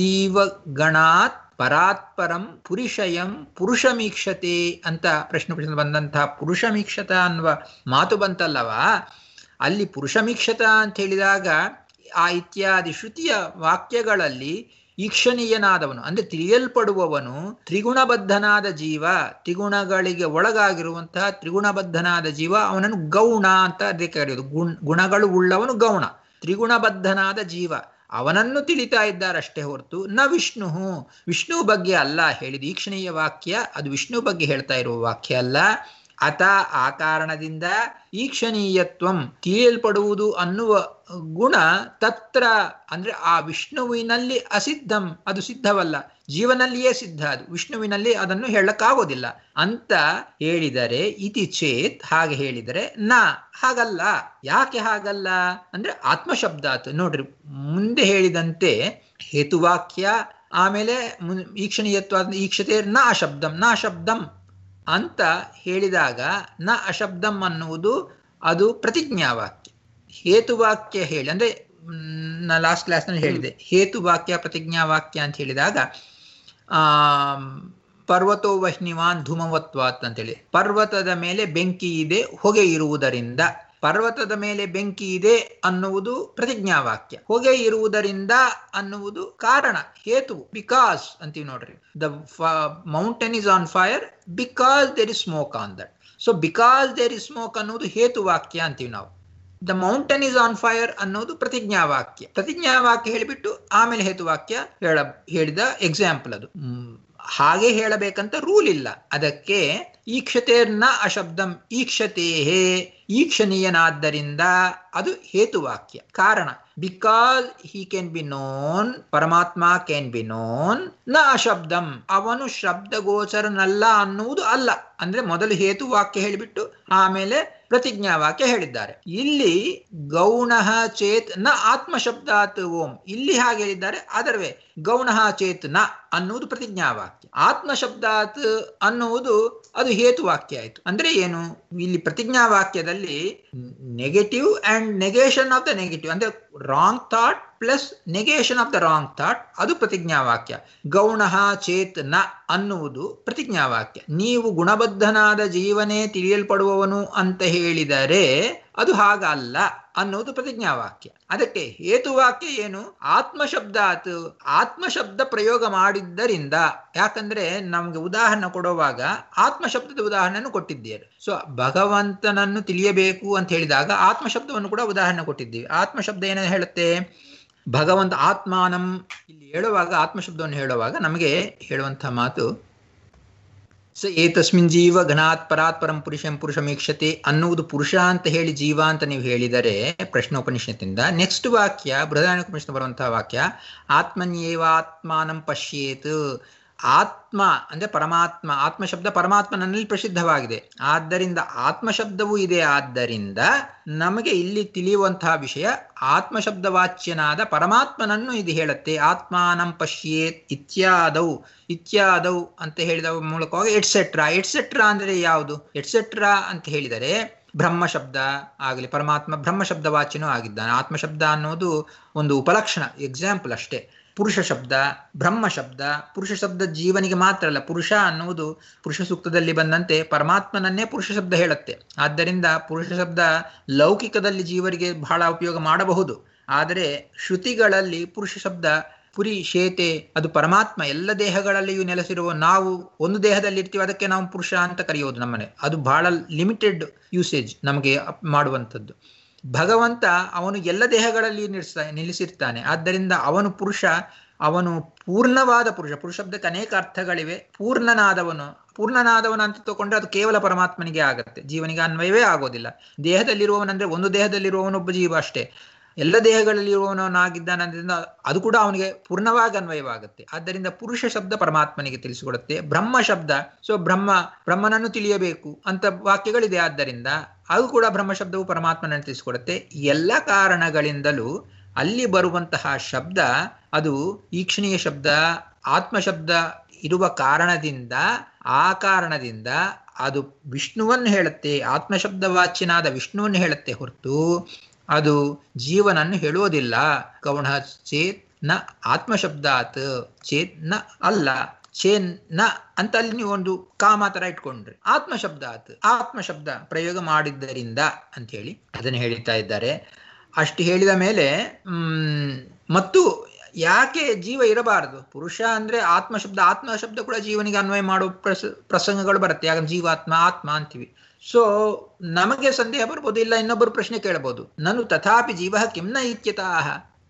ಜೀವಗಣಾತ್ ಪರಾತ್ಪರಂ ಪುರುಷಯಂ ಪುರುಷಮೀಕ್ಷತೆ ಅಂತ ಪ್ರಶ್ನೆ ಪ್ರಶ್ನೆ ಬಂದಂತಹ ಪುರುಷಮೀಕ್ಷತ ಅನ್ನುವ ಮಾತು ಬಂತಲ್ಲವಾ ಅಲ್ಲಿ ಪುರುಷಮೀಕ್ಷತ ಅಂತ ಹೇಳಿದಾಗ ಆ ಇತ್ಯಾದಿ ಶ್ರುತಿಯ ವಾಕ್ಯಗಳಲ್ಲಿ ಈಕ್ಷಣೀಯನಾದವನು ಅಂದ್ರೆ ತಿಳಿಯಲ್ಪಡುವವನು ತ್ರಿಗುಣಬದ್ಧನಾದ ಜೀವ ತ್ರಿಗುಣಗಳಿಗೆ ಒಳಗಾಗಿರುವಂತಹ ತ್ರಿಗುಣಬದ್ಧನಾದ ಜೀವ ಅವನನ್ನು ಗೌಣ ಅಂತ ಅದಕ್ಕೆ ಕರೆಯೋದು ಗುಣ ಗುಣಗಳು ಉಳ್ಳವನು ಗೌಣ ತ್ರಿಗುಣಬದ್ಧನಾದ ಜೀವ ಅವನನ್ನು ತಿಳಿತಾ ಇದ್ದಾರಷ್ಟೇ ಹೊರತು ನ ವಿಷ್ಣು ವಿಷ್ಣು ಬಗ್ಗೆ ಅಲ್ಲ ಹೇಳಿದ ಈಕ್ಷಣೀಯ ವಾಕ್ಯ ಅದು ವಿಷ್ಣು ಬಗ್ಗೆ ಹೇಳ್ತಾ ಇರುವ ವಾಕ್ಯ ಅಲ್ಲ ಅತ ಆ ಕಾರಣದಿಂದ ಈಕ್ಷಣೀಯತ್ವಂ ತಿಳಿಯಲ್ಪಡುವುದು ಅನ್ನುವ ಗುಣ ತತ್ರ ಅಂದ್ರೆ ಆ ವಿಷ್ಣುವಿನಲ್ಲಿ ಅಸಿದ್ಧಂ ಅದು ಸಿದ್ಧವಲ್ಲ ಜೀವನಲ್ಲಿಯೇ ಸಿದ್ಧ ಅದು ವಿಷ್ಣುವಿನಲ್ಲಿ ಅದನ್ನು ಹೇಳಕ್ಕಾಗೋದಿಲ್ಲ ಅಂತ ಹೇಳಿದರೆ ಇತಿ ಚೇತ್ ಹಾಗೆ ಹೇಳಿದರೆ ನ ಹಾಗಲ್ಲ ಯಾಕೆ ಹಾಗಲ್ಲ ಅಂದ್ರೆ ಆತ್ಮಶಬ್ದಾತ್ ನೋಡ್ರಿ ಮುಂದೆ ಹೇಳಿದಂತೆ ಹೇತುವಾಕ್ಯ ಆಮೇಲೆ ಈಕ್ಷಣೀಯತ್ವ ಈಕ್ಷತೆ ನ ಅಶಬ್ದಂ ನ ಶಬ್ದಂ ಅಂತ ಹೇಳಿದಾಗ ನ ಅಶಬ್ದಂ ಅನ್ನುವುದು ಅದು ಪ್ರತಿಜ್ಞಾವಾಕ್ಯ ಹೇತುವಾಕ್ಯ ಹೇಳಿ ಅಂದ್ರೆ ನಾ ಲಾಸ್ಟ್ ಕ್ಲಾಸ್ನಲ್ಲಿ ಹೇಳಿದೆ ಹೇತುವಾಕ್ಯ ಪ್ರತಿಜ್ಞಾವಾಕ್ಯ ಅಂತ ಹೇಳಿದಾಗ ಆ ಪರ್ವತೋ ವಹ್ನಿವಾನ್ ಧೂಮವತ್ವಾತ್ ಅಂತೇಳಿ ಪರ್ವತದ ಮೇಲೆ ಬೆಂಕಿ ಇದೆ ಹೊಗೆ ಇರುವುದರಿಂದ ಪರ್ವತದ ಮೇಲೆ ಬೆಂಕಿ ಇದೆ ಅನ್ನುವುದು ಪ್ರತಿಜ್ಞಾವಾಕ್ಯ ಹೊಗೆ ಇರುವುದರಿಂದ ಅನ್ನುವುದು ಕಾರಣ ಹೇತು ಬಿಕಾಸ್ ಅಂತೀವಿ ನೋಡ್ರಿ the mountain is on fire because there is smoke on that so because there is smoke ಅನ್ನೋದು ಹೇತುವಾಕ್ಯ ಅಂತೀವಿ ನಾವು the mountain is on fire ಅನ್ನೋದು ಪ್ರತಿಜ್ಞಾವಾಕ್ಯ ಪ್ರತಿಜ್ಞಾವಾಕ್ಯ ಹೇಳಿಬಿಟ್ಟು ಆಮೇಲೆ ಹೇತುವಾಕ್ಯ ಹೇಳ ಹೇಳಿದ ಎಕ್ಸಾಂಪಲ್ ಅದು ಹಾಗೆ ಹೇಳಬೇಕಂತ ರೂಲ್ ಇಲ್ಲ ಅದಕ್ಕೆ ಈಕ್ಷತೆರ್ನ ಅಶಬ್ದಂ ಈಕ್ಷತೇಹೇ ಈಕ್ಷಣೀಯನಾದ್ದರಿಂದ ಅದು ಹೇತುವಾಕ್ಯ ಕಾರಣ because he can be known ಪರಮಾತ್ಮ ಕ್ಯಾನ್ ಬಿ ನೋನ್ ನ ಅಶಬ್ದಂ ಅವನು ಶಬ್ದ ಗೋಚರನಲ್ಲ ಅನ್ನುವುದು ಅಲ್ಲ ಅಂದ್ರೆ ಮೊದಲು ಹೇತು ವಾಕ್ಯ ಹೇಳಿಬಿಟ್ಟು ಆಮೇಲೆ ಪ್ರತಿಜ್ಞಾವಾಕ್ಯ ಹೇಳಿದ್ದಾರೆ ಇಲ್ಲಿ ಗೌಣ ಚೇತ್ ನ ಆತ್ಮ ಶಬ್ದಾತ್ ಓಂ ಇಲ್ಲಿ ಹಾಗೆ ಹೇಳಿದ್ದಾರೆ ಅದರವೇ ಗೌಣ ಚೇತ್ ನ ಅನ್ನುವುದು ಪ್ರತಿಜ್ಞಾವಾಕ್ಯ ಆತ್ಮ ಶಬ್ದಾತ್ ಅನ್ನುವುದು ಅದು ಹೇತುವಾಕ್ಯ ಆಯಿತು ಅಂದ್ರೆ ಏನು ಇಲ್ಲಿ ಪ್ರತಿಜ್ಞಾವಾಕ್ಯದಲ್ಲಿ negative and negation of the negative ಅಂದ್ರೆ wrong thought plus negation of the wrong thought ಅದು ಪ್ರತಿಜ್ಞಾವಾಕ್ಯ ಗೌಣ ಚೇತ್ ನ ಅನ್ನುವುದು ಪ್ರತಿಜ್ಞಾವಾಕ್ಯ ನೀವು ಗುಣಬದ್ಧನಾದ ಜೀವನೇ ತಿಳಿಯಲ್ಪಡುವವನು ಅಂತ ಹೇಳಿದರೆ ಅದು ಹಾಗಲ್ಲ ಅನ್ನೋದು ಪ್ರತಿಜ್ಞಾವಾಕ್ಯ ಅದಕ್ಕೆ ಹೇತುವಾಕ್ಯ ಏನು ಆತ್ಮ ಶಬ್ದಾತ್ ಆತ್ಮ ಶಬ್ದ ಪ್ರಯೋಗ ಮಾಡಿದ್ದರಿಂದ ಯಾಕಂದ್ರೆ ನಮ್ಗೆ ಉದಾಹರಣೆ ಕೊಡುವಾಗ ಆತ್ಮ ಶಬ್ದದ ಉದಾಹರಣೆಯನ್ನು ಕೊಟ್ಟಿದ್ದೇವೆ ಸೊ ಭಗವಂತನನ್ನು ತಿಳಿಯಬೇಕು ಅಂತ ಹೇಳಿದಾಗ ಆತ್ಮ ಶಬ್ದವನ್ನು ಕೂಡ ಉದಾಹರಣೆ ಕೊಟ್ಟಿದ್ದೀವಿ ಆತ್ಮ ಶಬ್ದ ಏನ ಹೇಳುತ್ತೆ ಭಗವಂತ ಆತ್ಮಾನಂ ಇಲ್ಲಿ ಹೇಳುವಾಗ ಆತ್ಮ ಶಬ್ದವನ್ನು ಹೇಳುವಾಗ ನಮಗೆ ಹೇಳುವಂತಹ ಮಾತು ಸ ಏತಸ್ಮಿನ್ ಜೀವ ಘನಾತ್ ಪರಾತ್ ಪರಂ ಪುರುಷಂ ಪುರುಷಮೀಕ್ಷತೆ ಅನ್ನುವುದು ಪುರುಷ ಅಂತ ಹೇಳಿ ಜೀವ ಅಂತ ನೀವು ಹೇಳಿದರೆ ಪ್ರಶ್ನೋಪನಿಷತ್ತಿಂದ ನೆಕ್ಸ್ಟ್ ವಾಕ್ಯ ಬೃಹದಾರಣ್ಯಕುಪನಿಷತ್ ಬರುವಂತಹ ವಾಕ್ಯ ಆತ್ಮನ್ಯೇವಾತ್ಮಾನಂ ಪಶ್ಯೇತ್ ಆತ್ಮ ಅಂದ್ರೆ ಪರಮಾತ್ಮ ಆತ್ಮ ಶಬ್ದ ಪರಮಾತ್ಮನಲ್ಲಿ ಪ್ರಸಿದ್ಧವಾಗಿದೆ ಆದ್ದರಿಂದ ಆತ್ಮ ಶಬ್ದವೂ ಇದೆ ಆದ್ದರಿಂದ ನಮಗೆ ಇಲ್ಲಿ ತಿಳಿಯುವಂತಹ ವಿಷಯ ಆತ್ಮ ಶಬ್ದವಾಚ್ಯನಾದ ಪರಮಾತ್ಮನನ್ನು ಇದು ಹೇಳುತ್ತೆ ಆತ್ಮಾನಂ ಪಶ್ಯೇತ್ ಇತ್ಯಾದೌ ಇತ್ಯಾದೌ ಅಂತ ಹೇಳಿದ ಮೂಲಕವಾಗಿ ಎಟ್ಸೆಟ್ರಾ ಎಟ್ಸೆಟ್ರಾ ಅಂದ್ರೆ ಯಾವುದು ಎಟ್ಸೆಟ್ರಾ ಅಂತ ಹೇಳಿದರೆ ಬ್ರಹ್ಮ ಶಬ್ದ ಆಗಲಿ ಪರಮಾತ್ಮ ಬ್ರಹ್ಮ ಶಬ್ದ ವಾಚ್ಯನೂ ಆಗಿದ್ದಾನೆ ಆತ್ಮ ಶಬ್ದ ಅನ್ನೋದು ಒಂದು ಉಪಲಕ್ಷಣ ಎಕ್ಸಾಂಪಲ್ ಅಷ್ಟೇ ಪುರುಷ ಶಬ್ದ ಬ್ರಹ್ಮ ಶಬ್ದ ಪುರುಷ ಶಬ್ದ ಜೀವನಿಗೆ ಮಾತ್ರ ಅಲ್ಲ ಪುರುಷ ಅನ್ನುವುದು ಪುರುಷ ಸೂಕ್ತದಲ್ಲಿ ಬಂದಂತೆ ಪರಮಾತ್ಮನನ್ನೇ ಪುರುಷ ಶಬ್ದ ಹೇಳುತ್ತೆ ಆದ್ದರಿಂದ ಪುರುಷ ಶಬ್ದ ಲೌಕಿಕದಲ್ಲಿ ಜೀವರಿಗೆ ಬಹಳ ಉಪಯೋಗ ಮಾಡಬಹುದು ಆದರೆ ಶ್ರುತಿಗಳಲ್ಲಿ ಪುರುಷ ಶಬ್ದ ಪುರಿ ಶೇತೆ ಅದು ಪರಮಾತ್ಮ ಎಲ್ಲ ದೇಹಗಳಲ್ಲಿಯೂ ನೆಲೆಸಿರುವ ನಾವು ಒಂದು ದೇಹದಲ್ಲಿ ಇರ್ತೀವಿ ಅದಕ್ಕೆ ನಾವು ಪುರುಷ ಅಂತ ಕರೆಯೋದು ನಮ್ಮನೆ ಅದು ಬಹಳ ಲಿಮಿಟೆಡ್ ಯೂಸೇಜ್ ನಮಗೆ ಮಾಡುವಂಥದ್ದು ಭಗವಂತ ಅವನು ಎಲ್ಲ ದೇಹಗಳಲ್ಲಿ ನಿಲ್ಲಿಸ ನಿಲ್ಲಿಸಿರ್ತಾನೆ ಆದ್ದರಿಂದ ಅವನು ಪುರುಷ ಅವನು ಪೂರ್ಣವಾದ ಪುರುಷ ಪುರುಷ ಶಬ್ದಕ್ಕೆ ಅನೇಕ ಅರ್ಥಗಳಿವೆ ಪೂರ್ಣನಾದವನು ಪೂರ್ಣನಾದವನು ಅಂತ ತಗೊಂಡ್ರೆ ಅದು ಕೇವಲ ಪರಮಾತ್ಮನಿಗೆ ಆಗತ್ತೆ ಜೀವನಿಗೆ ಅನ್ವಯವೇ ಆಗೋದಿಲ್ಲ ದೇಹದಲ್ಲಿರುವವನಂದ್ರೆ ಒಂದು ದೇಹದಲ್ಲಿರುವವನೊಬ್ಬ ಜೀವ ಅಷ್ಟೇ ಎಲ್ಲ ದೇಹಗಳಲ್ಲಿರುವವನಾಗಿದ್ದಾನಂದ್ರಿಂದ ಅದು ಕೂಡ ಅವನಿಗೆ ಪೂರ್ಣವಾಗಿ ಅನ್ವಯವಾಗುತ್ತೆ ಆದ್ದರಿಂದ ಪುರುಷ ಶಬ್ದ ಪರಮಾತ್ಮನಿಗೆ ತಿಳಿಸಿಕೊಡುತ್ತೆ ಬ್ರಹ್ಮ ಶಬ್ದ ಸೊ ಬ್ರಹ್ಮ ಬ್ರಹ್ಮನನ್ನು ತಿಳಿಯಬೇಕು ಅಂತ ವಾಕ್ಯಗಳಿದೆ ಆದ್ದರಿಂದ ಅದು ಕೂಡ ಬ್ರಹ್ಮ ಶಬ್ದವು ಪರಮಾತ್ಮನನ್ನು ತಿಳಿಸಿಕೊಡುತ್ತೆ ಎಲ್ಲ ಕಾರಣಗಳಿಂದಲೂ ಅಲ್ಲಿ ಬರುವಂತಹ ಶಬ್ದ ಅದು ಈಕ್ಷಣೀಯ ಶಬ್ದ ಆತ್ಮ ಶಬ್ದ ಇರುವ ಕಾರಣದಿಂದ ಆ ಕಾರಣದಿಂದ ಅದು ವಿಷ್ಣುವನ್ನು ಹೇಳುತ್ತೆ ಆತ್ಮ ಶಬ್ದ ವಾಚ್ಯನಾದ ವಿಷ್ಣುವನ್ನು ಹೇಳುತ್ತೆ ಹೊರತು ಅದು ಜೀವನನ್ನು ಹೇಳುವುದಿಲ್ಲ ಗೌಣ ಚೇತ್ ನ ಆತ್ಮಶಬ್ದಾತ್ ಚೇತ್ ನ ಅಲ್ಲ ಚೇನ್ ನ ಅಂತ ಅಲ್ಲಿ ನೀವು ಒಂದು ಕಾಮ ತರ ಇಟ್ಕೊಂಡ್ರಿ ಆತ್ಮ ಶಬ್ದಾತ್ ಆತ್ಮ ಶಬ್ದ ಪ್ರಯೋಗ ಮಾಡಿದ್ದರಿಂದ ಅಂತ ಹೇಳಿ ಅದನ್ನು ಹೇಳ್ತಾ ಇದ್ದಾರೆ ಅಷ್ಟು ಹೇಳಿದ ಮೇಲೆ ಹ್ಮ್ ಮತ್ತು ಯಾಕೆ ಜೀವ ಇರಬಾರದು ಪುರುಷ ಅಂದ್ರೆ ಆತ್ಮ ಶಬ್ದ ಆತ್ಮ ಶಬ್ದ ಕೂಡ ಜೀವನಿಗೆ ಅನ್ವಯ ಮಾಡುವ ಪ್ರಸ ಪ್ರಸಂಗಗಳು ಬರುತ್ತೆ ಯಾಕ ಜೀವಾತ್ಮ ಆತ್ಮ ಅಂತೀವಿ ಸೊ ನಮಗೆ ಸಂದೇಹ ಬರ್ಬೋದು ಇಲ್ಲ ಇನ್ನೊಬ್ಬರು ಪ್ರಶ್ನೆ ಕೇಳಬಹುದು ನಾನು ತಥಾಪಿ ಜೀವ ಕಿಮ್ನ ಇತ್ಯತಃ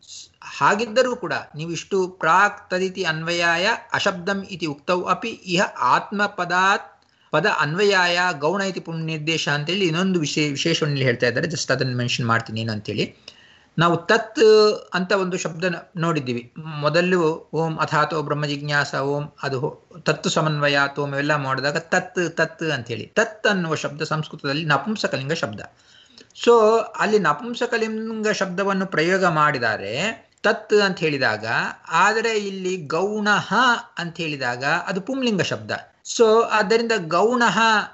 ಹಾಗಿದ್ದರೂ ಕೂಡ ನೀವು ಇಷ್ಟು ಪ್ರಾಕ್ ತದಿತಿ ಅನ್ವಯಾಯ ಅಶಬ್ದಂ ಇತಿ ಉಕ್ತೌ ಅಪಿ ಇಹ ಆತ್ಮ ಪದಾತ್ ಪದ ಅನ್ವಯಾಯ ಗೌಣ ಇತಿ ನಿರ್ದೇಶ ಅಂತೇಳಿ ಇನ್ನೊಂದು ವಿಶೇ ವಿಶೇಷವನ್ನು ಹೇಳ್ತಾ ಇದ್ದಾರೆ ಜಸ್ಟ್ ಅದನ್ನು ಮೆನ್ಷನ್ ಮಾಡ್ತೀನಿ ಏನು ಅಂತೇಳಿ ನಾವು ತತ್ ಅಂತ ಒಂದು ಶಬ್ದ ನೋಡಿದ್ದೀವಿ ಮೊದಲು ಓಂ ಅಥಾತೋ ಬ್ರಹ್ಮ ಜಿಜ್ಞಾಸ ಓಂ ಅದು ತತ್ತು ಸಮನ್ವಯ ಓಂ ಇವೆಲ್ಲ ಮಾಡಿದಾಗ ತತ್ ತತ್ ಅಂತೇಳಿ ತತ್ ಅನ್ನುವ ಶಬ್ದ ಸಂಸ್ಕೃತದಲ್ಲಿ ನಪುಂಸಕಲಿಂಗ ಶಬ್ದ ಸೊ ಅಲ್ಲಿ ನಪುಂಸಕಲಿಂಗ ಶಬ್ದವನ್ನು ಪ್ರಯೋಗ ಮಾಡಿದ್ದಾರೆ ತತ್ ಅಂತ ಹೇಳಿದಾಗ ಆದರೆ ಇಲ್ಲಿ ಗೌಣಃ ಅಂತ ಹೇಳಿದಾಗ ಅದು ಪುಂಲಿಂಗ ಶಬ್ದ ಸೊ ಆದ್ದರಿಂದ ಗೌಣಃ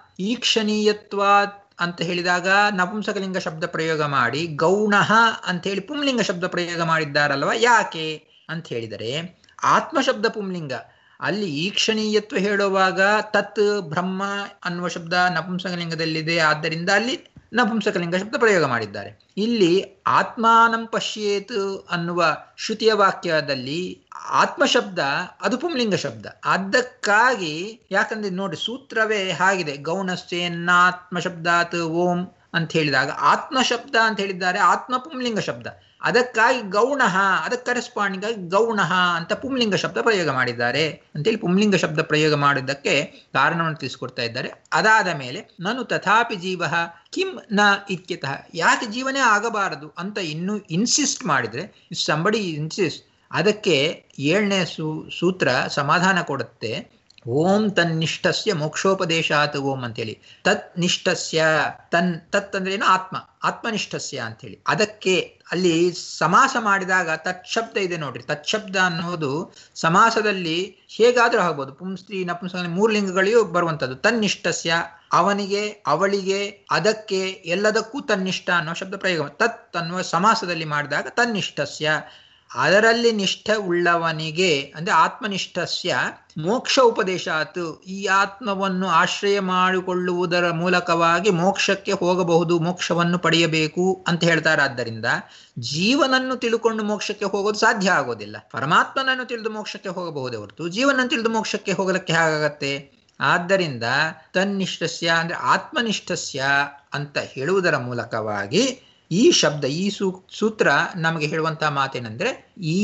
ಈಕ್ಷಣೀಯತ್ವಾತ್ ಅಂತ ಹೇಳಿದಾಗ ನಪುಂಸಕಲಿಂಗ ಶಬ್ದ ಪ್ರಯೋಗ ಮಾಡಿ ಗೌಣಃ ಅಂತ ಹೇಳಿ ಪುಂಲಿಂಗ ಶಬ್ದ ಪ್ರಯೋಗ ಮಾಡಿದ್ದಾರಲ್ವ ಯಾಕೆ ಅಂತ ಹೇಳಿದರೆ ಆತ್ಮ ಶಬ್ದ ಪುಂಲಿಂಗ ಅಲ್ಲಿ ಈಕ್ಷಣೀಯತ್ವ ಹೇಳುವಾಗ ತತ್ ಬ್ರಹ್ಮ ಅನ್ನುವ ಶಬ್ದ ನಪುಂಸಕಲಿಂಗದಲ್ಲಿದೆ ಆದ್ದರಿಂದ ಅಲ್ಲಿ ನಪುಂಸಕಲಿಂಗ ಶಬ್ದ ಪ್ರಯೋಗ ಮಾಡಿದ್ದಾರೆ ಇಲ್ಲಿ ಆತ್ಮಾನಂ ಪಶ್ಯೇತ್ ಅನ್ನುವ ಶ್ರುತಿಯ ವಾಕ್ಯದಲ್ಲಿ ಆತ್ಮ ಶಬ್ದ ಅದು ಪುಂಲಿಂಗ ಶಬ್ದ ಅದಕ್ಕಾಗಿ ಯಾಕಂದ್ರೆ ನೋಡಿ ಸೂತ್ರವೇ ಹಾಗಿದೆ ಗೌಣಶ್ಚೇನ್ನಾತ್ಮ ಶಬ್ದಾತ್ ಓಂ ಅಂತ ಹೇಳಿದಾಗ ಆತ್ಮ ಶಬ್ದ ಅಂತ ಹೇಳಿದ್ದಾರೆ ಆತ್ಮ ಪುಂಲಿಂಗ ಶಬ್ದ ಅದಕ್ಕಾಗಿ ಗೌಣ ಅದಕ್ಕೆ ಕರೆಸ್ಪಾಂಡಿಂಗ್ ಆಗಿ ಗೌಣ ಅಂತ ಪುಂಲಿಂಗ ಶಬ್ದ ಪ್ರಯೋಗ ಮಾಡಿದ್ದಾರೆ ಅಂತೇಳಿ ಪುಂಲಿಂಗ ಶಬ್ದ ಪ್ರಯೋಗ ಮಾಡಿದ್ದಕ್ಕೆ ಕಾರಣವನ್ನು ತಿಳಿಸ್ಕೊಡ್ತಾ ಇದ್ದಾರೆ ಅದಾದ ಮೇಲೆ ನಾನು ತಥಾಪಿ ಜೀವ ಕಿಂ ನ ಇತ್ಯತಃ ಯಾಕೆ ಜೀವನೇ ಆಗಬಾರದು ಅಂತ ಇನ್ನೂ ಇನ್ಸಿಸ್ಟ್ ಮಾಡಿದ್ರೆ ಸಂಬಡಿ ಇನ್ಸಿಸ್ಟ್ ಅದಕ್ಕೆ ಏಳನೇ ಸೂ ಸೂತ್ರ ಸಮಾಧಾನ ಕೊಡುತ್ತೆ ಓಂ ತನ್ನಿಷ್ಠಸ್ಯ ಮೋಕ್ಷೋಪದೇಶಾತ್ ಓಂ ಅಂತೇಳಿ ತತ್ ನಿಷ್ಠಸ್ಯ ತನ್ ತತ್ ಅಂದ್ರೆ ಏನು ಆತ್ಮ ಆತ್ಮನಿಷ್ಠಸ್ಯ ಅಂತೇಳಿ ಅದಕ್ಕೆ ಅಲ್ಲಿ ಸಮಾಸ ಮಾಡಿದಾಗ ತತ್ ಶಬ್ದ ಇದೆ ನೋಡ್ರಿ ತತ್ ಶಬ್ದ ಅನ್ನೋದು ಸಮಾಸದಲ್ಲಿ ಹೇಗಾದ್ರೂ ಆಗ್ಬೋದು ಪುಂಸ್ತ್ರೀ ನಪುಂಸ ಮೂರು ಲಿಂಗಗಳಿಗೂ ಬರುವಂತದ್ದು ತನ್ನಿಷ್ಠಸ್ಯ ಅವನಿಗೆ ಅವಳಿಗೆ ಅದಕ್ಕೆ ಎಲ್ಲದಕ್ಕೂ ತನ್ನಿಷ್ಠ ಅನ್ನೋ ಶಬ್ದ ಪ್ರಯೋಗ ತತ್ ಅನ್ನುವ ಸಮಾಸದಲ್ಲಿ ಮಾಡಿದಾಗ ತನ್ನಿಷ್ಠಸ್ಯ ಅದರಲ್ಲಿ ನಿಷ್ಠ ಉಳ್ಳವನಿಗೆ ಅಂದ್ರೆ ಆತ್ಮನಿಷ್ಠಸ್ಯ ಮೋಕ್ಷ ಉಪದೇಶಾತ್ ಈ ಆತ್ಮವನ್ನು ಆಶ್ರಯ ಮಾಡಿಕೊಳ್ಳುವುದರ ಮೂಲಕವಾಗಿ ಮೋಕ್ಷಕ್ಕೆ ಹೋಗಬಹುದು ಮೋಕ್ಷವನ್ನು ಪಡೆಯಬೇಕು ಅಂತ ಹೇಳ್ತಾರೆ ಆದ್ದರಿಂದ ಜೀವನನ್ನು ತಿಳ್ಕೊಂಡು ಮೋಕ್ಷಕ್ಕೆ ಹೋಗೋದು ಸಾಧ್ಯ ಆಗೋದಿಲ್ಲ ಪರಮಾತ್ಮನನ್ನು ತಿಳಿದು ಮೋಕ್ಷಕ್ಕೆ ಹೋಗಬಹುದೇ ಹೊರತು ಜೀವನನ್ನು ತಿಳಿದು ಮೋಕ್ಷಕ್ಕೆ ಹೋಗಲಿಕ್ಕೆ ಹೇಗಾಗತ್ತೆ ಆದ್ದರಿಂದ ತನ್ನಿಷ್ಠಸ್ಯ ಅಂದ್ರೆ ಆತ್ಮನಿಷ್ಠಸ್ಯ ಅಂತ ಹೇಳುವುದರ ಮೂಲಕವಾಗಿ ಈ ಶಬ್ದ ಈ ಸೂ ಸೂತ್ರ ನಮಗೆ ಹೇಳುವಂತಹ ಮಾತೇನೆಂದ್ರೆ ಈ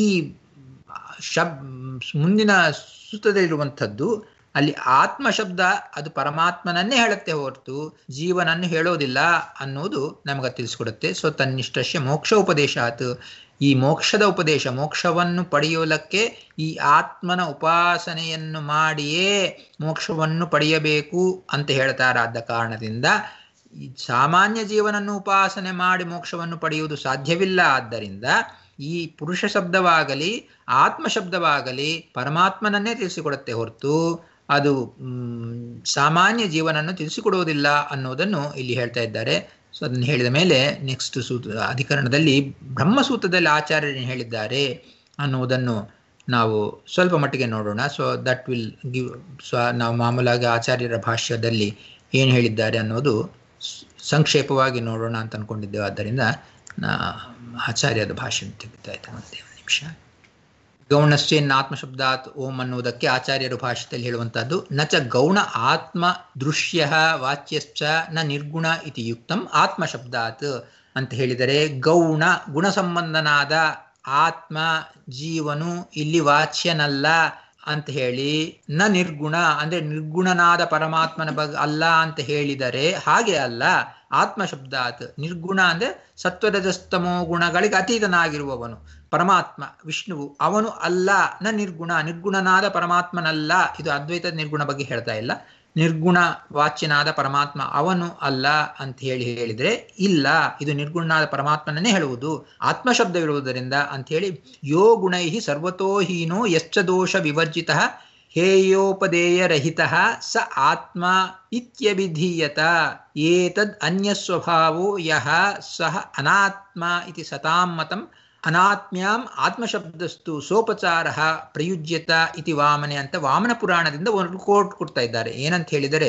ಶಬ್ ಮುಂದಿನ ಸೂತ್ರದಲ್ಲಿರುವಂಥದ್ದು ಅಲ್ಲಿ ಆತ್ಮ ಶಬ್ದ ಅದು ಪರಮಾತ್ಮನನ್ನೇ ಹೇಳುತ್ತೆ ಹೊರತು ಜೀವನನ್ನು ಹೇಳೋದಿಲ್ಲ ಅನ್ನೋದು ನಮಗೆ ತಿಳಿಸ್ಕೊಡುತ್ತೆ ಸೊ ತನ್ನಿಷ್ಠಸ್ಯ ಮೋಕ್ಷ ಉಪದೇಶಾತ್ ಈ ಮೋಕ್ಷದ ಉಪದೇಶ ಮೋಕ್ಷವನ್ನು ಪಡೆಯುವುದಕ್ಕೆ ಈ ಆತ್ಮನ ಉಪಾಸನೆಯನ್ನು ಮಾಡಿಯೇ ಮೋಕ್ಷವನ್ನು ಪಡೆಯಬೇಕು ಅಂತ ಹೇಳ್ತಾರಾದ ಕಾರಣದಿಂದ ಈ ಸಾಮಾನ್ಯ ಜೀವನನ್ನು ಉಪಾಸನೆ ಮಾಡಿ ಮೋಕ್ಷವನ್ನು ಪಡೆಯುವುದು ಸಾಧ್ಯವಿಲ್ಲ ಆದ್ದರಿಂದ ಈ ಪುರುಷ ಶಬ್ದವಾಗಲಿ ಆತ್ಮ ಶಬ್ದವಾಗಲಿ ಪರಮಾತ್ಮನನ್ನೇ ತಿಳಿಸಿಕೊಡುತ್ತೆ ಹೊರತು ಅದು ಸಾಮಾನ್ಯ ಜೀವನನ್ನು ತಿಳಿಸಿಕೊಡುವುದಿಲ್ಲ ಅನ್ನೋದನ್ನು ಇಲ್ಲಿ ಹೇಳ್ತಾ ಇದ್ದಾರೆ ಸೊ ಅದನ್ನು ಹೇಳಿದ ಮೇಲೆ ನೆಕ್ಸ್ಟ್ ಸೂತ್ರ ಅಧಿಕರಣದಲ್ಲಿ ಬ್ರಹ್ಮಸೂತ್ರದಲ್ಲಿ ಆಚಾರ್ಯರು ಹೇಳಿದ್ದಾರೆ ಅನ್ನುವುದನ್ನು ನಾವು ಸ್ವಲ್ಪ ಮಟ್ಟಿಗೆ ನೋಡೋಣ ಸೊ ದಟ್ ವಿಲ್ ಗಿವ್ ಸ್ವ ನಾವು ಮಾಮೂಲಾಗಿ ಆಚಾರ್ಯರ ಭಾಷ್ಯದಲ್ಲಿ ಏನು ಹೇಳಿದ್ದಾರೆ ಅನ್ನೋದು ಸಂಕ್ಷೇಪವಾಗಿ ನೋಡೋಣ ಅಂತ ಅನ್ಕೊಂಡಿದ್ದೇವೆ ಆದ್ದರಿಂದ ಆಚಾರ್ಯದ ಭಾಷೆ ತೆಗಿತಾ ಇದ್ದೆ ಒಂದೇ ಒಂದು ನಿಮಿಷ ಗೌಣಶ್ಚೇನ್ ಆತ್ಮಶಬ್ದಾತ್ ಓಂ ಅನ್ನುವುದಕ್ಕೆ ಆಚಾರ್ಯರು ಭಾಷೆಯಲ್ಲಿ ಹೇಳುವಂತಹದ್ದು ನ ಚ ಗೌಣ ಆತ್ಮ ದೃಶ್ಯ ವಾಚ್ಯಶ್ಚ ನ ನಿರ್ಗುಣ ಇತಿ ಯುಕ್ತಂ ಆತ್ಮಶಬ್ದಾತ್ ಅಂತ ಹೇಳಿದರೆ ಗೌಣ ಗುಣ ಸಂಬಂಧನಾದ ಆತ್ಮ ಜೀವನು ಇಲ್ಲಿ ವಾಚ್ಯನಲ್ಲ ಅಂತ ಹೇಳಿ ನ ನಿರ್ಗುಣ ಅಂದ್ರೆ ನಿರ್ಗುಣನಾದ ಪರಮಾತ್ಮನ ಬಗ್ಗೆ ಅಲ್ಲ ಅಂತ ಹೇಳಿದರೆ ಹಾಗೆ ಅಲ್ಲ ಆತ್ಮ ಶಬ್ದಾತ್ ನಿರ್ಗುಣ ಅಂದ್ರೆ ಸತ್ವರಜಸ್ತಮೋ ಗುಣಗಳಿಗೆ ಅತೀತನಾಗಿರುವವನು ಪರಮಾತ್ಮ ವಿಷ್ಣುವು ಅವನು ಅಲ್ಲ ನ ನಿರ್ಗುಣ ನಿರ್ಗುಣನಾದ ಪರಮಾತ್ಮನಲ್ಲ ಇದು ಅದ್ವೈತದ ನಿರ್ಗುಣ ಬಗ್ಗೆ ಹೇಳ್ತಾ ಇಲ್ಲ ನಿರ್ಗುಣ ವಾಚ್ಯನಾದ ಪರಮಾತ್ಮ ಅವನು ಅಲ್ಲ ಅಂತ ಹೇಳಿ ಹೇಳಿದ್ರೆ ಇಲ್ಲ ಇದು ನಿರ್ಗುಣನಾದ ಪರಮಾತ್ಮನನ್ನೇ ಹೇಳುವುದು ಆತ್ಮಶಬ್ದವಿರುವುದರಿಂದ ಅಂತ ಹೇಳಿ ಯೋ ಗುಣೈ ಸರ್ವತೋ ಹೀನೋ ಯಶ್ಚ ದೋಷ ವಿವರ್ಜಿತ ಹೇಯೋಪದೇಯರಹಿತ ಸ ಆತ್ಮ ಇತ್ಯಭಿಧೀಯತ ಏತದ್ ಅನ್ಯಸ್ವಭಾವೋ ಯಹ ಸಹ ಅನಾತ್ಮ ಇತಿ ಸತಾಂ ಮತಂ ಅನಾತ್ಮ್ಯಾಂ ಆತ್ಮಶಬ್ದಸ್ತು ಸೋಪಚಾರ ಪ್ರಯುಜ್ಯತ ಇತಿ ವಾಮನೆ ಅಂತ ವಾಮನ ಪುರಾಣದಿಂದ ಒಂದು ಕೋಟ್ ಕೊಡ್ತಾ ಇದ್ದಾರೆ ಏನಂತ ಹೇಳಿದರೆ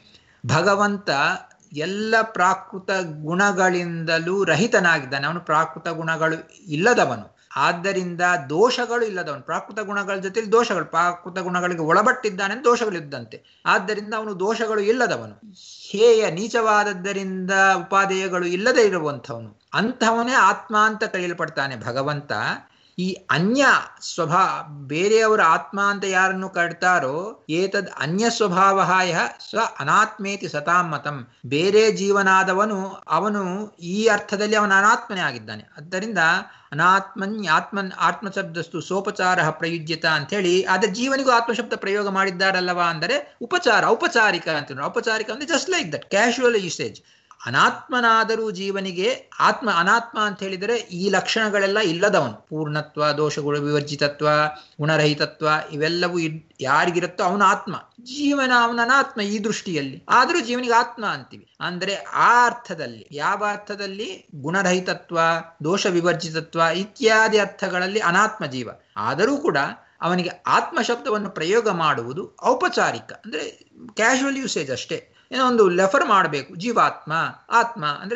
ಭಗವಂತ ಎಲ್ಲ ಪ್ರಾಕೃತ ಗುಣಗಳಿಂದಲೂ ರಹಿತನಾಗಿದ್ದಾನೆ ಅವನು ಪ್ರಾಕೃತ ಗುಣಗಳು ಇಲ್ಲದವನು ಆದ್ದರಿಂದ ದೋಷಗಳು ಇಲ್ಲದವನು ಪ್ರಾಕೃತ ಗುಣಗಳ ಜೊತೆಲಿ ದೋಷಗಳು ಪ್ರಾಕೃತ ಗುಣಗಳಿಗೆ ಒಳಪಟ್ಟಿದ್ದಾನೆ ದೋಷಗಳಿದ್ದಂತೆ ಆದ್ದರಿಂದ ಅವನು ದೋಷಗಳು ಇಲ್ಲದವನು ಹೇಯ ನೀಚವಾದದ್ದರಿಂದ ಉಪಾದೇಯಗಳು ಇಲ್ಲದೆ ಇರುವಂಥವನು ಅಂಥವನೇ ಆತ್ಮ ಅಂತ ಕರೆಯಲ್ಪಡ್ತಾನೆ ಭಗವಂತ ಈ ಅನ್ಯ ಸ್ವಭಾ ಬೇರೆಯವರ ಆತ್ಮ ಅಂತ ಯಾರನ್ನು ಕಡ್ತಾರೋ ಏತದ್ ಅನ್ಯ ಸ್ವಭಾವ ಸ್ವ ಅನಾತ್ಮೇತಿ ಸತಾಮತಂ ಬೇರೆ ಜೀವನಾದವನು ಅವನು ಈ ಅರ್ಥದಲ್ಲಿ ಅವನ ಅನಾತ್ಮನೇ ಆಗಿದ್ದಾನೆ ಆದ್ದರಿಂದ ಅನಾತ್ಮನ್ ಆತ್ಮನ್ ಆತ್ಮಶಬ್ದಸ್ತು ಸೋಪಚಾರ ಪ್ರಯುಜ್ಯತ ಅಂತ ಹೇಳಿ ಆದ್ರೆ ಜೀವನಿಗೂ ಆತ್ಮಶಬ್ದ ಪ್ರಯೋಗ ಮಾಡಿದ್ದಾರಲ್ಲವಾ ಅಂದರೆ ಉಪಚಾರ ಔಪಚಾರಿಕ ಅಂತ ಔಪಚಾರಿಕ ಅಂದ್ರೆ just like that casual usage ಅನಾತ್ಮನಾದರೂ ಜೀವನಿಗೆ ಆತ್ಮ ಅನಾತ್ಮ ಅಂತ ಹೇಳಿದರೆ ಈ ಲಕ್ಷಣಗಳೆಲ್ಲ ಇಲ್ಲದವನು ಪೂರ್ಣತ್ವ ದೋಷಗಳು ವಿವರ್ಜಿತತ್ವ ಗುಣರಹಿತತ್ವ ಇವೆಲ್ಲವೂ ಯಾರಿಗಿರುತ್ತೋ ಅವನ ಆತ್ಮ ಜೀವನ ಅವನ ಅನಾತ್ಮ ಈ ದೃಷ್ಟಿಯಲ್ಲಿ ಆದರೂ ಜೀವನಿಗೆ ಆತ್ಮ ಅಂತೀವಿ ಅಂದ್ರೆ ಆ ಅರ್ಥದಲ್ಲಿ ಯಾವ ಅರ್ಥದಲ್ಲಿ ಗುಣರಹಿತತ್ವ ದೋಷ ವಿವರ್ಜಿತತ್ವ ಇತ್ಯಾದಿ ಅರ್ಥಗಳಲ್ಲಿ ಅನಾತ್ಮ ಜೀವ ಆದರೂ ಕೂಡ ಅವನಿಗೆ ಆತ್ಮ ಶಬ್ದವನ್ನು ಪ್ರಯೋಗ ಮಾಡುವುದು ಔಪಚಾರಿಕ ಅಂದ್ರೆ ಕ್ಯಾಶುವಲ್ ಯೂಸೇಜ್ ಅಷ್ಟೇ ಏನೋ ಒಂದು ಲೆಫರ್ ಮಾಡಬೇಕು ಜೀವಾತ್ಮ ಆತ್ಮ ಅಂದ್ರೆ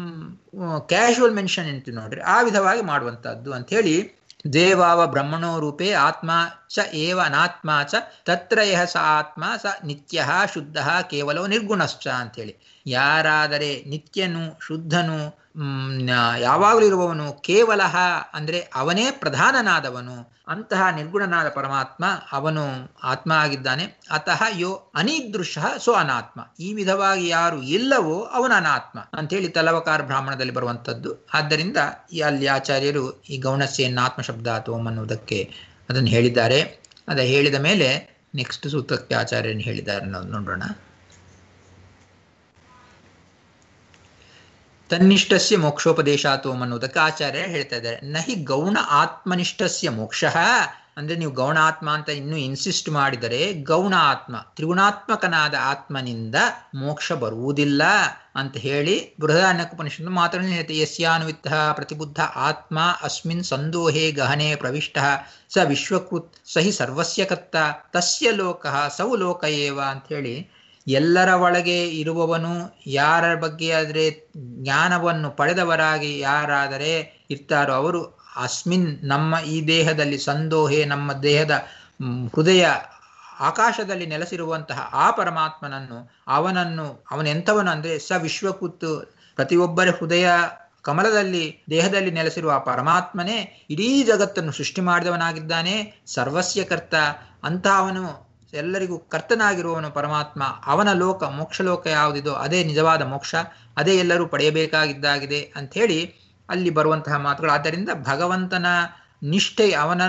ಕ್ಯಾಶುವಲ್ ಮೆನ್ಷನ್ ಎಂತ ನೋಡ್ರಿ ಆ ವಿಧವಾಗಿ ಮಾಡುವಂತಹದ್ದು ಅಂತ ಹೇಳಿ ದೇವಾವ ಬ್ರಹ್ಮಣೋ ರೂಪೇ ಆತ್ಮ ಚ ಏವ ಅನಾತ್ಮ ಚ ತತ್ರ ಯಹ ಸ ಆತ್ಮ ಸ ನಿತ್ಯ ಶುದ್ಧ ಕೇವಲವು ನಿರ್ಗುಣಶ್ಚ ಅಂತೇಳಿ ಯಾರಾದರೆ ನಿತ್ಯನು ಶುದ್ಧನು ಯಾವಾಗಲೂ ಇರುವವನು ಕೇವಲ ಅಂದ್ರೆ ಅವನೇ ಪ್ರಧಾನನಾದವನು ಅಂತಹ ನಿರ್ಗುಣನಾದ ಪರಮಾತ್ಮ ಅವನು ಆತ್ಮ ಆಗಿದ್ದಾನೆ ಅತಃ ಯೋ ಅನಿದೃಶ ಸೊ ಅನಾತ್ಮ ಈ ವಿಧವಾಗಿ ಯಾರು ಇಲ್ಲವೋ ಅವನ ಅನಾತ್ಮ ಅಂತೇಳಿ ತಲವಕಾರ ಬ್ರಾಹ್ಮಣದಲ್ಲಿ ಬರುವಂಥದ್ದು ಆದ್ದರಿಂದ ಅಲ್ಲಿ ಆಚಾರ್ಯರು ಈ ಗೌಣಸ್ಯನ್ನಾತ್ಮ ಶಬ್ದ ಅಥವಾ ಅನ್ನುವುದಕ್ಕೆ ಅದನ್ನು ಹೇಳಿದ್ದಾರೆ ಅದ ಹೇಳಿದ ಮೇಲೆ ನೆಕ್ಸ್ಟ್ ಸೂತ್ರಕ್ಕೆ ಆಚಾರ್ಯನು ಹೇಳಿದ್ದಾರೆ ನಾವು ನೋಡೋಣ ತನ್ನಿಷ್ಠಸ್ಯ ಮೋಕ್ಷೋಪದೇಶಾತು ಅನ್ನೋದಕ್ಕೆ ಆಚಾರ್ಯ ಹೇಳ್ತಾ ಇದ್ದಾರೆ ನಹಿ ಗೌಣ ಆತ್ಮನಿಷ್ಠಸ್ಯ ಮೋಕ್ಷ ಅಂದ್ರೆ ನೀವು ಗೌಣ ಆತ್ಮ ಅಂತ ಇನ್ನೂ ಇನ್ಸಿಸ್ಟ್ ಮಾಡಿದರೆ ಗೌಣ ಆತ್ಮ ತ್ರಿಗುಣಾತ್ಮಕನಾದ ಆತ್ಮನಿಂದ ಮೋಕ್ಷ ಬರುವುದಿಲ್ಲ ಅಂತ ಹೇಳಿ ಬೃಹದಾನ್ಯಕುಪನಿಷತ್ತು ಮಾತ್ರ ಹೇಳ್ತೆ ಯಸ್ಯಾನುವಿತ್ತ ಪ್ರತಿಬುದ್ಧ ಆತ್ಮ ಅಸ್ಮಿನ್ ಸಂದೋಹೆ ಗಹನೆ ಪ್ರವಿಷ್ಟ ಸ ವಿಶ್ವಕೃತ್ ಸಹಿ ಸರ್ವಸ್ಯ ಕರ್ತ ತಸ್ಯ ಲೋಕ ಸೌ ಲೋಕ ಏವ ಅಂತ ಹೇಳಿ ಎಲ್ಲರ ಒಳಗೆ ಇರುವವನು ಯಾರ ಬಗ್ಗೆ ಆದರೆ ಜ್ಞಾನವನ್ನು ಪಡೆದವರಾಗಿ ಯಾರಾದರೆ ಇರ್ತಾರೋ ಅವರು ಅಸ್ಮಿನ್ ನಮ್ಮ ಈ ದೇಹದಲ್ಲಿ ಸಂದೋಹೆ ನಮ್ಮ ದೇಹದ ಹೃದಯ ಆಕಾಶದಲ್ಲಿ ನೆಲೆಸಿರುವಂತಹ ಆ ಪರಮಾತ್ಮನನ್ನು ಅವನನ್ನು ಅವನೆಂಥವನು ಅಂದರೆ ಸ ವಿಶ್ವಕುತ್ತು ಪ್ರತಿಯೊಬ್ಬರ ಹೃದಯ ಕಮಲದಲ್ಲಿ ದೇಹದಲ್ಲಿ ನೆಲೆಸಿರುವ ಆ ಪರಮಾತ್ಮನೇ ಇಡೀ ಜಗತ್ತನ್ನು ಸೃಷ್ಟಿ ಮಾಡಿದವನಾಗಿದ್ದಾನೆ ಸರ್ವಸ್ಯ ಕರ್ತ ಅಂತ ಅವನು ಎಲ್ಲರಿಗೂ ಕರ್ತನಾಗಿರುವವನು ಪರಮಾತ್ಮ ಅವನ ಲೋಕ ಮೋಕ್ಷ ಲೋಕ ಯಾವುದಿದೋ ಅದೇ ನಿಜವಾದ ಮೋಕ್ಷ ಅದೇ ಎಲ್ಲರೂ ಪಡೆಯಬೇಕಾಗಿದ್ದಾಗಿದೆ ಅಂಥೇಳಿ ಅಲ್ಲಿ ಬರುವಂತಹ ಮಾತುಗಳು ಆದ್ದರಿಂದ ಭಗವಂತನ ನಿಷ್ಠೆ ಅವನ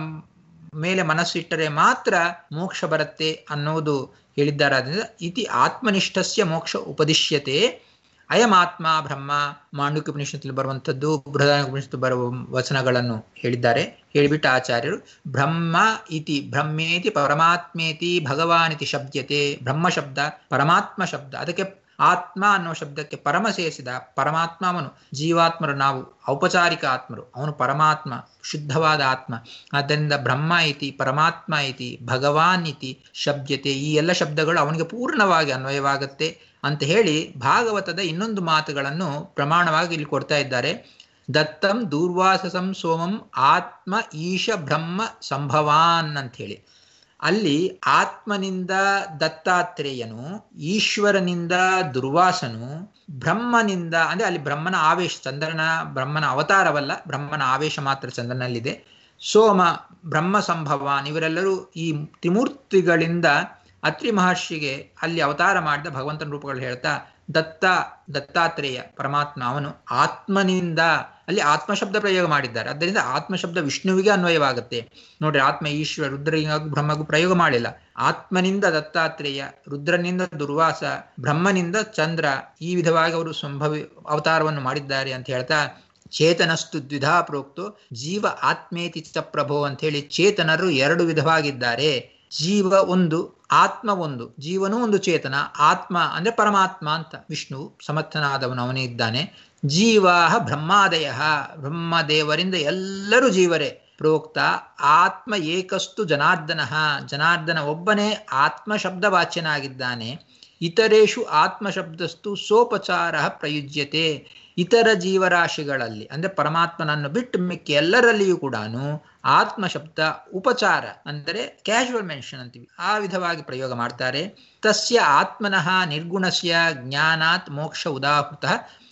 ಮೇಲೆ ಮನಸ್ಸಿಟ್ಟರೆ ಮಾತ್ರ ಮೋಕ್ಷ ಬರುತ್ತೆ ಅನ್ನೋದು ಹೇಳಿದ್ದಾರಾದ್ರಿಂದ ಇತಿ ಆತ್ಮನಿಷ್ಠಸ್ಯ ಮೋಕ್ಷ ಉಪದಿಶ್ಯತೆ ಅಯಮಾತ್ಮ ಬ್ರಹ್ಮ ಮಾಂಡುಕ್ಯ ಉಪನಿಷತ್ತಲ್ಲಿ ಬರುವಂಥದ್ದು ಬೃಹದಾನ ಉಪನಿಷತ್ತು ಬರುವ ವಚನಗಳನ್ನು ಹೇಳಿದ್ದಾರೆ ಹೇಳಿಬಿಟ್ಟು ಆಚಾರ್ಯರು ಬ್ರಹ್ಮ ಇತಿ ಬ್ರಹ್ಮೇತಿ ಪರಮಾತ್ಮೇತಿ ಭಗವಾನ್ ಇತಿ ಶಬ್ದತೆ ಬ್ರಹ್ಮ ಶಬ್ದ ಪರಮಾತ್ಮ ಶಬ್ದ ಅದಕ್ಕೆ ಆತ್ಮ ಅನ್ನೋ ಶಬ್ದಕ್ಕೆ ಪರಮ ಸೇರಿಸಿದ ಪರಮಾತ್ಮ ಅವನು ಜೀವಾತ್ಮರು ನಾವು ಔಪಚಾರಿಕ ಆತ್ಮರು ಅವನು ಪರಮಾತ್ಮ ಶುದ್ಧವಾದ ಆತ್ಮ ಆದ್ದರಿಂದ ಬ್ರಹ್ಮ ಇತಿ ಪರಮಾತ್ಮ ಇತಿ ಭಗವಾನ್ ಇತಿ ಶಬ್ದತೆ ಈ ಎಲ್ಲ ಶಬ್ದಗಳು ಅವನಿಗೆ ಪೂರ್ಣವಾಗಿ ಅನ್ವಯವಾಗುತ್ತೆ ಅಂತ ಹೇಳಿ ಭಾಗವತದ ಇನ್ನೊಂದು ಮಾತುಗಳನ್ನು ಪ್ರಮಾಣವಾಗಿ ಇಲ್ಲಿ ಕೊಡ್ತಾ ಇದ್ದಾರೆ ದತ್ತಂ ದೂರ್ವಾಸಸಂ ಸೋಮಂ ಆತ್ಮ ಈಶ ಬ್ರಹ್ಮ ಸಂಭವಾನ್ ಅಂತ ಹೇಳಿ ಅಲ್ಲಿ ಆತ್ಮನಿಂದ ದತ್ತಾತ್ರೇಯನು ಈಶ್ವರನಿಂದ ದುರ್ವಾಸನು ಬ್ರಹ್ಮನಿಂದ ಅಂದ್ರೆ ಅಲ್ಲಿ ಬ್ರಹ್ಮನ ಆವೇಶ ಚಂದ್ರನ ಬ್ರಹ್ಮನ ಅವತಾರವಲ್ಲ ಬ್ರಹ್ಮನ ಆವೇಶ ಮಾತ್ರ ಚಂದ್ರನಲ್ಲಿದೆ ಸೋಮ ಬ್ರಹ್ಮ ಸಂಭವಾನ್ ಇವರೆಲ್ಲರೂ ಈ ತ್ರಿಮೂರ್ತಿಗಳಿಂದ ಅತ್ರಿ ಮಹರ್ಷಿಗೆ ಅಲ್ಲಿ ಅವತಾರ ಮಾಡಿದ ಭಗವಂತನ ರೂಪಗಳು ಹೇಳ್ತಾ ದತ್ತ ದತ್ತಾತ್ರೇಯ ಪರಮಾತ್ಮ ಅವನು ಆತ್ಮನಿಂದ ಅಲ್ಲಿ ಆತ್ಮ ಶಬ್ದ ಪ್ರಯೋಗ ಮಾಡಿದ್ದಾರೆ ಆದ್ದರಿಂದ ಆತ್ಮ ಶಬ್ದ ವಿಷ್ಣುವಿಗೆ ಅನ್ವಯವಾಗುತ್ತೆ ನೋಡ್ರಿ ಆತ್ಮ ಈಶ್ವರ ರುದ್ರಗೂ ಬ್ರಹ್ಮಗೂ ಪ್ರಯೋಗ ಮಾಡಿಲ್ಲ ಆತ್ಮನಿಂದ ದತ್ತಾತ್ರೇಯ ರುದ್ರನಿಂದ ದುರ್ವಾಸ ಬ್ರಹ್ಮನಿಂದ ಚಂದ್ರ ಈ ವಿಧವಾಗಿ ಅವರು ಸಂಭವಿ ಅವತಾರವನ್ನು ಮಾಡಿದ್ದಾರೆ ಅಂತ ಹೇಳ್ತಾ ಚೇತನಸ್ತು ದ್ವಿಧಾ ಪ್ರೋಕ್ತು ಜೀವ ಆತ್ಮೇತಿ ಚ ಪ್ರಭೋ ಅಂತ ಹೇಳಿ ಚೇತನರು ಎರಡು ವಿಧವಾಗಿದ್ದಾರೆ ಜೀವ ಒಂದು ಆತ್ಮ ಒಂದು ಜೀವನೂ ಒಂದು ಚೇತನ ಆತ್ಮ ಅಂದ್ರೆ ಪರಮಾತ್ಮ ಅಂತ ವಿಷ್ಣು ಸಮರ್ಥನಾದವನು ಅವನೇ ಇದ್ದಾನೆ ಜೀವಾಹ ಬ್ರಹ್ಮಾದಯ ಬ್ರಹ್ಮದೇವರಿಂದ ಎಲ್ಲರೂ ಜೀವರೇ ಪ್ರೋಕ್ತ ಆತ್ಮ ಏಕಸ್ತು ಜನಾರ್ದನ ಜನಾರ್ದನ ಒಬ್ಬನೇ ಆತ್ಮ ಶಬ್ದವಾಚ್ಯನಾಗಿದ್ದಾನೆ ಇತರೇಷು ಆತ್ಮ ಶಬ್ದಸ್ತು ಸೋಪಚಾರ ಪ್ರಯುಜ್ಯತೆ ಇತರ ಜೀವರಾಶಿಗಳಲ್ಲಿ ಅಂದ್ರೆ ಪರಮಾತ್ಮನನ್ನು ಬಿಟ್ಟು ಮಿಕ್ಕಿ ಎಲ್ಲರಲ್ಲಿಯೂ ಕೂಡ ಆತ್ಮ ಶಬ್ದ ಉಪಚಾರ ಅಂದರೆ ಕ್ಯಾಶುವಲ್ ಮೆನ್ಷನ್ ಅಂತೀವಿ ಆ ವಿಧವಾಗಿ ಪ್ರಯೋಗ ಮಾಡ್ತಾರೆ ತಸ್ಯ ಆತ್ಮನಃ ನಿರ್ಗುಣಸ್ಯ ಜ್ಞಾನಾತ್ ಮೋಕ್ಷ ಉದಾಹೃತ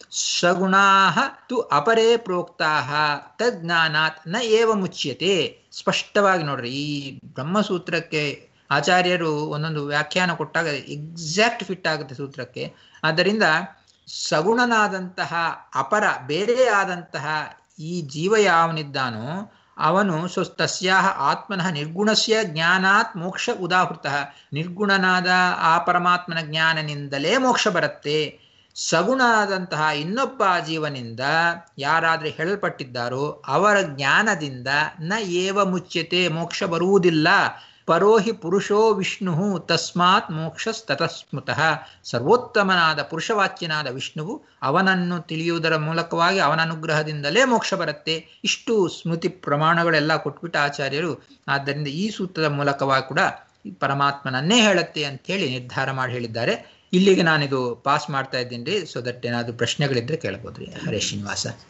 ಸಗುಣಾ ತು ಅಪರೇ ಪ್ರೋಕ್ತಾ ತಜ್ಞಾನಾತ್ ನ ಏವ ಮುಚ್ಯತೆ ಸ್ಪಷ್ಟವಾಗಿ ನೋಡ್ರಿ ಈ ಬ್ರಹ್ಮಸೂತ್ರಕ್ಕೆ ಆಚಾರ್ಯರು ಒಂದೊಂದು ವ್ಯಾಖ್ಯಾನ ಕೊಟ್ಟಾಗ ಎಕ್ಸಾಕ್ಟ್ ಫಿಟ್ ಆಗುತ್ತೆ ಸೂತ್ರಕ್ಕೆ ಆದ್ದರಿಂದ ಸಗುಣನಾದಂತಹ ಅಪರ ಬೇರೆ ಆದಂತಹ ಈ ಜೀವ ಯಾವನಿದ್ದಾನೋ ಅವನು ಸೊ ತಸ್ಯಾಹ ಆತ್ಮನಃ ನಿರ್ಗುಣಸ್ಯ ಜ್ಞಾನಾತ್ ಮೋಕ್ಷ ಉದಾಹೃತ ನಿರ್ಗುಣನಾದ ಆ ಪರಮಾತ್ಮನ ಜ್ಞಾನನಿಂದಲೇ ಮೋಕ್ಷ ಬರುತ್ತೆ ಸಗುಣನಾದಂತಹ ಇನ್ನೊಬ್ಬ ಜೀವನಿಂದ ಯಾರಾದ್ರೆ ಹೇಳಲ್ಪಟ್ಟಿದ್ದಾರೋ ಅವರ ಜ್ಞಾನದಿಂದ ನ ಏವ ಮುಚ್ಯತೆ ಮೋಕ್ಷ ಬರುವುದಿಲ್ಲ ಪರೋಹಿ ಪುರುಷೋ ವಿಷ್ಣು ತಸ್ಮಾತ್ ಮೋಕ್ಷಸ್ತತಸ್ಮೃತಃ ಸರ್ವೋತ್ತಮನಾದ ಪುರುಷವಾಚ್ಯನಾದ ವಿಷ್ಣುವು ಅವನನ್ನು ತಿಳಿಯುವುದರ ಮೂಲಕವಾಗಿ ಅವನ ಅನುಗ್ರಹದಿಂದಲೇ ಮೋಕ್ಷ ಬರುತ್ತೆ ಇಷ್ಟು ಸ್ಮೃತಿ ಪ್ರಮಾಣಗಳೆಲ್ಲ ಕೊಟ್ಬಿಟ್ಟು ಆಚಾರ್ಯರು ಆದ್ದರಿಂದ ಈ ಸೂತ್ರದ ಮೂಲಕವಾಗಿ ಕೂಡ ಪರಮಾತ್ಮನನ್ನೇ ಹೇಳುತ್ತೆ ಅಂತ ಹೇಳಿ ನಿರ್ಧಾರ ಮಾಡಿ ಹೇಳಿದ್ದಾರೆ ಇಲ್ಲಿಗೆ ನಾನಿದು ಪಾಸ್ ಮಾಡ್ತಾ ಇದ್ದೀನಿ ರೀ ಸೊ ದಟ್ ಏನಾದರೂ ಪ್ರಶ್ನೆಗಳಿದ್ರೆ ಕೇಳ್ಬೋದ್ರಿ ಹರೇ ಶ್ರೀನಿವಾಸ